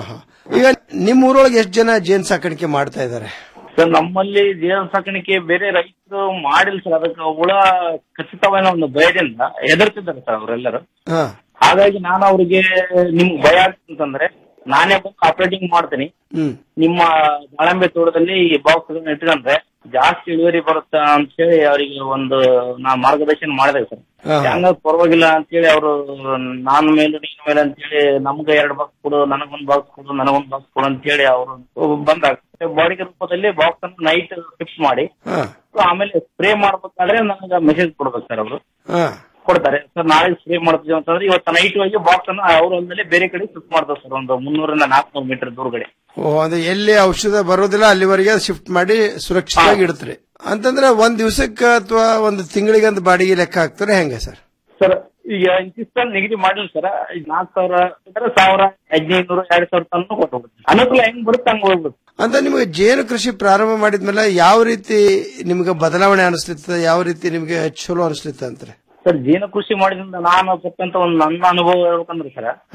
ಈಗ ನಿಮ್ ಊರೊಳಗೆ ಎಷ್ಟು ಜನ ಜೇನು ಸಾಕಾಣಿಕೆ ಮಾಡ್ತಾ ಇದಾರೆ ಸರ್ ನಮ್ಮಲ್ಲಿ ಜೇನು ಸಾಕಾಣಿಕೆ ಬೇರೆ ರೈತರು ಮಾಡಿಲ್ಲ ಸರ್ ಅದಕ್ಕೆ ಹುಳ ಖಚಿತವಾದ ಒಂದು ಭಯದಿಂದ ಹೆದರ್ತಿದ್ದಾರೆ ಸರ್ ಅವರೆಲ್ಲರೂ ಹಾ ಹಾಗಾಗಿ ನಾನು ಅವರಿಗೆ ನಿಮ್ಗೆ ಭಯ ಆಗ್ತಂತಂದ್ರೆ ನಾನೇ ಬಂದು ಆಪರೇಟಿಂಗ್ ಮಾಡ್ತೀನಿ ಹ್ಮ್ ನಿಮ್ಮ ದಾಳಂಬೆ ತೋಟದಲ್ಲಿ ಈ ಬಾಕ್ಸ್ ಇಟ್ಕೊಂಡ್ರೆ ಜಾಸ್ತಿ ಇಳುವರಿ ಬರುತ್ತ ಅಂತ ಹೇಳಿ ಅವರಿಗೆ ಒಂದು ನಾ ಮಾರ್ಗದರ್ಶನ ಮಾಡಿದೆ ಸರ್ ಹಾ. ಹೆಂಗ ಪರವಾಗಿಲ್ಲ ಅಂತೇಳಿ ಅವರು ನಾನ್ ಮೇಲೆ ನೀನ್ ಮೇಲೆ ಅಂತೇಳಿ ನಮ್ಗೆ ಎರಡು ಬಾಕ್ಸ್ ಕೊಡು ನನಗೊಂದ್ ಬಾಕ್ಸ್ ಕೊಡು ನನಗೊಂದ್ ಬಾಕ್ಸ್ ಕೊಡು ಅಂತೇಳಿ ಅವರು ಬಂದಾಗ ಬಾಡಿಗೆ ರೂಪದಲ್ಲಿ ಬಾಕ್ಸ್ ಅನ್ನು ನೈಟ್ ಫಿಕ್ಸ್ ಮಾಡಿ ಹಾ ಆಮೇಲೆ ಸ್ಪ್ರೇ ಮಾಡ್ಬೇಕಾದ್ರೆ ನನಗೆ ಮೆಸೇಜ್ ಕೊಡ್ಬೇಕು ಸರ್ ಅವರು ಹಾ ಕೊಡ್ತಾರೆ ಸರ್ ನಾಳೆ ಸ್ಪ್ರೇ ಮಾಡ್ತೀವಿ ಅಂತಂದ್ರೆ ಇವತ್ತು ನೈಟ್ ಹೋಗಿ ಬಾಕ್ಸ್ ಅನ್ನು ಅವ್ರ ಹೊಲದಲ್ಲಿ ಬೇರೆ ಕಡೆ ಶಿಫ್ಟ್ ಮಾಡ್ತಾರೆ ಸರ್ ಒಂದು ಮುನ್ನೂರಿಂದ ನಾಲ್ಕುನೂರು ಮೀಟರ್ ದೂರಗಡೆ ಓ ಅಂದ್ರೆ ಎಲ್ಲಿ ಔಷಧ ಬರೋದಿಲ್ಲ ಅಲ್ಲಿವರೆಗೆ ಶಿಫ್ಟ್ ಮಾಡಿ ಸುರಕ್ಷಿತವಾಗಿ ಇಡ್ತೀರಿ ಅಂತಂದ್ರೆ ಒಂದ್ ದಿವಸಕ್ಕೆ ಅಥವಾ ಒಂದು ತಿಂಗಳಿಗೆ ಅಂತ ಬಾಡಿಗೆ ಲೆಕ್ಕ ಹಾಕ್ತಾರೆ ಹೆಂಗೆ ಸರ್ ಸರ್ ಈಗ ಇಂತಿಷ್ಟಲ್ಲಿ ನಿಗದಿ ಮಾಡಿಲ್ಲ ಸರ್ ಈಗ ನಾಲ್ಕು ಸಾವಿರ ಅಂದ್ರೆ ಸಾವಿರ ಹದಿನೈದು ಎರಡ್ ಸಾವಿರ ತನಕ ಕೊಟ್ಟು ಅನುಕೂಲ ಹೆಂಗ್ ಬರುತ್ತೆ ಹಂಗ್ ಹೋಗ್ಬೇಕು ಅಂತ ನಿಮಗೆ ಜೇನು ಕೃಷಿ ಪ್ರಾರಂಭ ಮಾಡಿದ್ಮೇಲೆ ಯಾವ ರೀತಿ ನಿಮ್ಗೆ ಬದಲಾವಣೆ ಅನಿಸ್ಲಿತ್ತ ಯಾವ ರೀತಿ ನಿಮ್ಗೆ ಚಲೋ ಅನಿಸ್ಲಿತ್ತ ಅಂತಾರೆ ಸರ್ ಜೇನು ಕೃಷಿ ಮಾಡಿದ್ರಿಂದ ನಾನು ಕೊಟ್ಟಂತ ಒಂದು ನನ್ನ ಅನುಭವ ಹೇಳ್ಬೇಕಂದ್ರೆ ಸರ್ ಹಾ.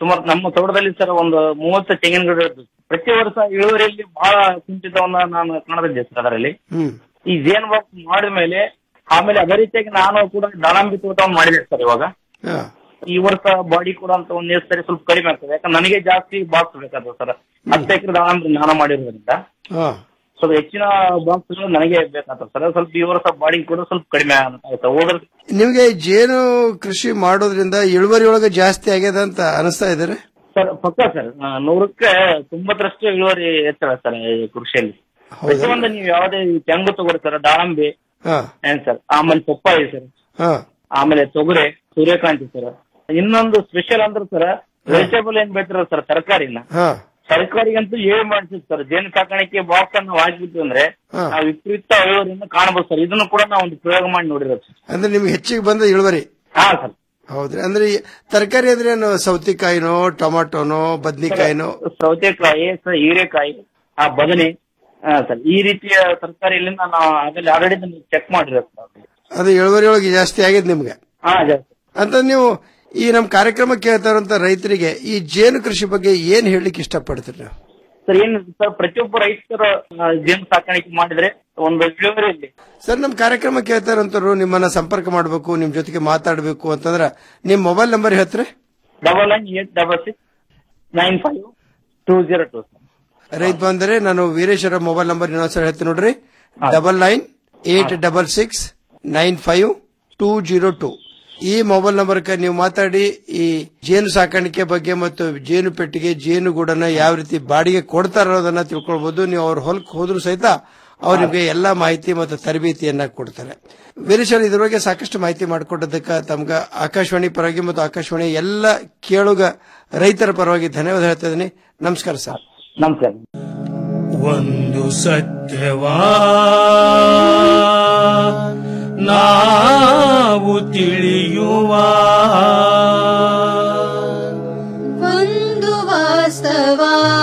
ಸುಮಾರು ನಮ್ಮ ತೋಟದಲ್ಲಿ ಸರ್ ಒಂದು ಮೂವತ್ತು ತೆಂಗಿನ ಗಿಡ ಇರ್ತದೆ ಪ್ರತಿ ವರ್ಷ ಇಳುವರಿಯಲ್ಲಿ ಬಹಳ ಕುಂಠಿತವನ್ನ ನಾನು ಕಾಣದಿದ್ದೆ ಸರ್ ಅದರಲ್ಲಿ ಹ್ಮ್ ಈ ಜೇನ್ ಬಾಕ್ಸ್ ಮಾಡಿದ ಮೇಲೆ ಆಮೇಲೆ ಅದೇ ರೀತಿಯಾಗಿ ನಾನು ಕೂಡ ದಾಳಂಬಿ ತೋಟವನ್ನು ಮಾಡಿದೆ ಸರ್ ಇವಾಗ ಹಾ. ಈ ವರ್ಷ ಬಾಡಿ ಕೂಡ ಅಂತ ಒಂದು ಸರಿ ಸ್ವಲ್ಪ ಕಡಿಮೆ ಆಗ್ತದೆ ಯಾಕಂದ್ರೆ ನನಗೆ ಜಾಸ್ತಿ ಬಾಕ್ಸ್ ಬೇಕಾಗ್ತದೆ ಸರ್ ಹತ್ತು ಎಕರೆ ದಾಳಂಬಿ ನಾನು ಮಾಡಿರೋದ್ರಿಂದ ಹಾ ಸ್ವಲ್ಪ ಹೆಚ್ಚಿನ ಬಾಕ್ಸ್ಗಳು ನನಗೆ ಬೇಕಾಗ್ತದೆ ಸರ್ ಸ್ವಲ್ಪ ಈ ವರ್ಷ ಬಾಡಿ ಕೂಡ ಸ್ವಲ್ಪ ಕಡಿಮೆ ಆಗುತ್ತೆ ಹೋದ್ರ ನಿಮಗೆ ಜೇನು ಕೃಷಿ ಮಾಡೋದ್ರಿಂದ ಇಳುವರಿ ಒಳಗೆ ಜಾಸ್ತಿ ಆಗ್ಯದ ಅಂತ ಅನಿಸ್ತಾ ಇದ್ದಾರೆ ಸರ್ ಪಕ್ಕ ಸರ್ ಆ, ನೂರಕ್ಕೆ ತೊಂಬತ್ತರಷ್ಟು ಇಳುವರಿ ಹೆಚ್ಚಳ ಸರ್ ಈ ಕೃಷಿಯಲ್ಲಿ ಪ್ರತಿಯೊಂದು ನೀವು ಯಾವುದೇ ಈ ತೆಂಗು ತಗೋರಿ ಸರ್ ದಾಳಂಬಿ ಹಾ ಏನ್ ಸರ್ ಆಮೇಲೆ ಪಪ್ಪಾಯಿ ಸರ್ ಹಾ ಆಮೇಲೆ ತೊಗರೆ ಸೂರ್ಯಕಾಂತಿ ಸರ್ ಇನ್ನೊಂದು ಸ್ಪೆಷಲ್ ಅಂದ್ರೆ ಸರ್ ವೆಜಿಟೇಬಲ್ ಏನ್ ಬೆಳಿತಾರ ಸರ್ ತರಕಾರಿನ ಹಾ ತರಕಾರಿಗಂತೂ ಏನ್ ಮಾಡ್ತೀವಿ ಸರ್ ಜೇನು ಸಾಕಾಣಿಕೆ ಬಾಕ್ಸ್ ಅನ್ನು ಹಾಕಿಬಿಟ್ಟು ಅಂದ್ರೆ ಹಾ. ನಾವು ವಿಪರೀತ ಇಳುವರಿಯನ್ನು ಕಾಣಬಹುದು ಸರ್ ಇದನ್ನು ಕೂಡ ನಾವು ಒಂದು ಪ್ರಯೋಗ ಮಾಡಿ ನೋಡಿರೋದು ಸರ್ ಅಂದ್ರೆ ನಿಮ್ಗೆ ಹೆಚ್ಚಿಗೆ ಬಂದ ಇಳುವರಿ ಹಾ ಸರ್ ಹೌದ್ರಿ ಅಂದ್ರೆ ಈ ತರಕಾರಿ ಅಂದ್ರೆ ಏನು ಸೌತಿಕಾಯಿನೋ ಟೊಮಾಟೊನೋ ಬದ್ನಿಕಾಯಿನೋ ಸೌತೆಕಾಯಿ ಸರ್ ಹೀರೆಕಾಯಿ ಆ ಬದನೆ ಹಾ ಸರ್ ಈ ರೀತಿಯ ತರಕಾರಿಯಲ್ಲಿಂದ ನಾವು ಅದ್ರಲ್ಲಿ ಆಲ್ರೆಡಿ ಚೆಕ್ ಮಾಡಿರೋದು ಸರ್ ಅದು ಇಳುವರಿ ಒಳಗೆ ಜಾಸ್ತಿ ಆಗಿದೆ ನಿಮ್ಗೆ ಹಾ ಜಾಸ್ತಿ ಅಂತ ನೀವು ಈ ನಮ್ಮ ಕಾರ್ಯಕ್ರಮ ಕೇಳ್ತಾ ಇರುವಂತ ರೈತರಿಗೆ ಈ ಜೇನು ಕೃಷಿ ಬಗ್ಗೆ ಏನ್ ಹೇಳಲಿಕ್ಕೆ ಇಷ್ಟಪಡ್ತೀರಿ ನೀವು ಸರ್ ಏನು ಸರ್ ಪ್ರತಿಯೊಬ್ಬ ರೈತರು ಆ, ಜೇನು ಸಾಕಾಣಿಕೆ ಮಾಡಿದ್ರೆ ಒಂದು ಇಳುವರಿಯಲ್ಲಿ ಸರ್ ನಮ್ಮ ಕಾರ್ಯಕ್ರಮ ಕೇಳ್ತಾ ಇರೋಂಥವ್ರು ನಿಮ್ಮನ್ನ ಸಂಪರ್ಕ ಮಾಡಬೇಕು ನಿಮ್ ಜೊತೆಗೆ ಮಾತಾಡಬೇಕು ಅಂತಂದ್ರ ನಿಮ್ ಮೊಬೈಲ್ ನಂಬರ್ ಹೇಳ್ತಾರೆ double nine eight double six nine five two zero two ರೈತ ಬಂದರೆ ನಾನು ವೀರೇಶ್ವರ ಮೊಬೈಲ್ ನಂಬರ್ ಇನ್ನೊಂದ್ಸಲ ಹೇಳ್ತೀನಿ ನೋಡ್ರಿ double nine eight double six nine five two zero two ಈ ಮೊಬೈಲ್ ನಂಬರ್ಗೆ ನೀವು ಮಾತಾಡಿ ಈ ಜೇನು ಸಾಕಾಣಿಕೆ ಬಗ್ಗೆ ಮತ್ತು ಜೇನು ಪೆಟ್ಟಿಗೆ ಜೇನು ಗೂಡನ್ನ ಯಾವ ರೀತಿ ಬಾಡಿಗೆ ಕೊಡ್ತಾರ ಅನ್ನೋದನ್ನ ತಿಳ್ಕೊಳ್ಬಹುದು ನೀವು ಅವ್ರ ಹೊಲಕ್ಕೆ ಹೋದ್ರು ಸಹಿತ ಅವ್ರು ನಿಮಗೆ ಎಲ್ಲಾ ಮಾಹಿತಿ ಮತ್ತು ತರಬೇತಿಯನ್ನ ಕೊಡ್ತಾರೆ ವೀರೇಶ್ವರ ಇದ್ರ ಬಗ್ಗೆ ಸಾಕಷ್ಟು ಮಾಹಿತಿ ಮಾಡಿಕೊಟ್ಟದಕ್ಕೆ ತಮ್ಗ ಆಕಾಶವಾಣಿ ಪರವಾಗಿ ಮತ್ತು ಆಕಾಶವಾಣಿ ಎಲ್ಲ ಕೇಳುಗ ರೈತರ ಪರವಾಗಿ ಧನ್ಯವಾದ ಹೇಳ್ತಾ ಇದ್ದೀನಿ ನಮಸ್ಕಾರ ಸರ್ ನಮಸ್ಕಾರ ಒಂದು ಸತ್ಯವಾ ನಾವು ತಿಳಿಯುವ ಒಂದು ವಾಸ್ತವ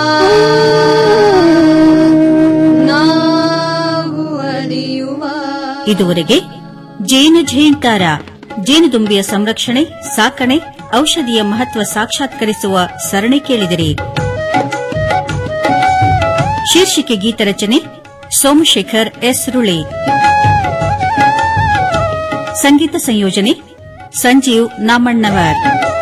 ನಾವು ಅರಿಯುವ ಇದುವರೆಗೆ ಜೇನು ಝೇಂಕಾರ ಜೇನುದುಂಬಿಯ ಸಂರಕ್ಷಣೆ ಸಾಕಣೆ ಔಷಧಿಯ ಮಹತ್ವ ಸಾಕ್ಷಾತ್ಕರಿಸುವ ಸರಣಿ ಕೇಳಿದಿರಿ ಶೀರ್ಷಿಕೆ ಗೀತರಚನೆ ಸೋಮಶೇಖರ್ ಎಸ್ ರುಳಿ ಸಂಗೀತ ಸಂಯೋಜನೆ ಸಂಜೀವ್ ನಾಮಣ್ಣವರ್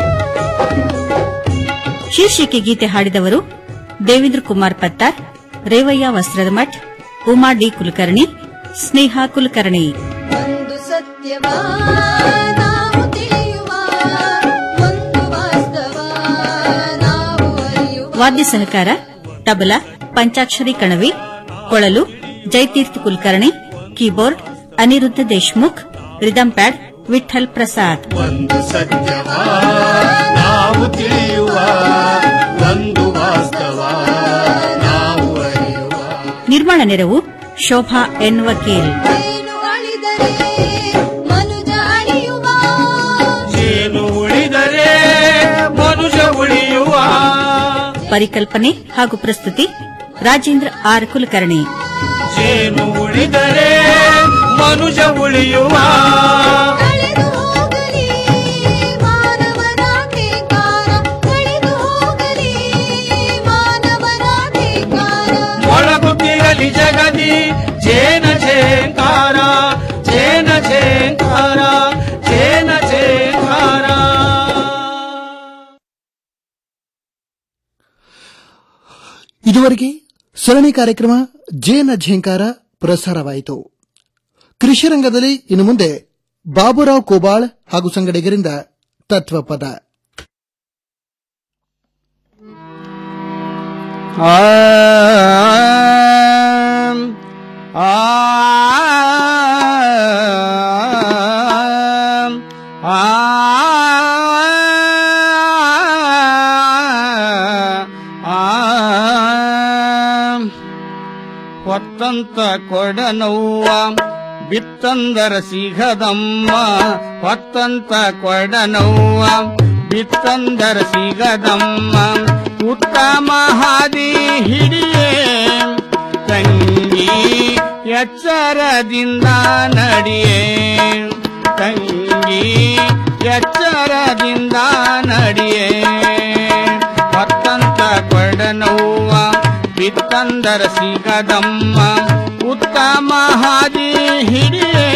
ಶೀರ್ಷಿಕೆ ಗೀತೆ ಹಾಡಿದವರು ದೇವೇಂದ್ರ ಕುಮಾರ್ ಪತ್ತಾರ್ ರೇವಯ್ಯ ವಸ್ತ್ರದ ಮಠ್ ಉಮಾ ಡಿ ಕುಲಕರ್ಣಿ ಸ್ನೇಹಾ ಕುಲಕರ್ಣಿ ಒಂದು ಸತ್ಯವ ನಾವು ತಿಳಿಯುವ ಒಂದು ವಾಸ್ತವ ನಾವು ಅರಿಯುವ ವಾದ್ಯ ಸಹಕಾರ ತಬಲಾ ಪಂಚಾಕ್ಷರಿ ಕಣವಿ ಕೊಳಲು Jayateertha Kulkarni keyboard Aniruddha Deshmukh rhythm pad Vithal Prasad ಒಂದು ಸತ್ಯವಾ ನಾವು ತಿಳಿಯುವ ಒಂದು ವಾಸ್ತವ ನಾವು ಅರಿಯುವ ನಿರ್ಮಾಣ ನೆರವು ಶೋಭಾ ಎನ್ ವಕೀಲ್ ಏನು ಅಳಿದರೆ ಮನುಜ ಅಳಿಯುವ ಜೇನು ಉಳಿದರೆ ಮನುಷ್ಯ ಉಳಿಯುವ ಪರಿಕಲ್ಪನೆ ಹಾಗೂ ಪ್ರಸ್ತುತಿ ರಾಜೇಂದ್ರ ಆರ್ ಕುಲಕರ್ಣಿ ಜೇನು ಉಳಿದರೆ ಮನುಷ್ಯ ಉಳಿಯುವ ಕಳೆದು ಹೋಗಲಿ ಮಾನವನಾಧಿಕಾರ ಕಳೆದು ಹೋಗಲಿ ಮಾನವನಾಧಿಕಾರ ಮೊಳಗುತ್ತಿರಲಿ ಜಗದಿ ಜೇನ ಝೇಂಕಾರ ಜೇನ ಝೇಂಕಾರ ಜೇನ ಝೇಂಕಾರ ಇದುವರೆಗೆ ಸರಣಿ ಕಾರ್ಯಕ್ರಮ ಜೇನ ಝೇಂಕಾರ ಪ್ರಸಾರವಾಯಿತು ಕೃಷಿ ರಂಗದಲ್ಲಿ ಇನ್ನು ಮುಂದೆ ಬಾಬುರಾವ್ ಕೋಬಾಳ್ ಹಾಗೂ ಸಂಗಡಿಗರಿಂದ ತತ್ವಪದ ಹೊತ್ತಂತ ಕೊಡನವ್ವ ಬಿತ್ತಂದರ ಸಿಗದಮ್ಮ ಹೊತ್ತಂತ ಕೊಡನವ್ವ ಬಿತ್ತಂದರ ಸಿಗದಮ್ಮ ಉತ್ತಮ ಹಾದಿ ಹಿಡಿಯೇ ತಂಗಿ ಎಚ್ಚರದಿಂದ ನಡಿಯೇ ತಂಗಿ ಎಚ್ಚರದಿಂದ ನಡಿಯೇ ಬಿತ್ತಂದರ ಸಿಗದಮ್ಮ ಉತ್ತಮ ಹಾದಿ ಹಿಡಿಯೇ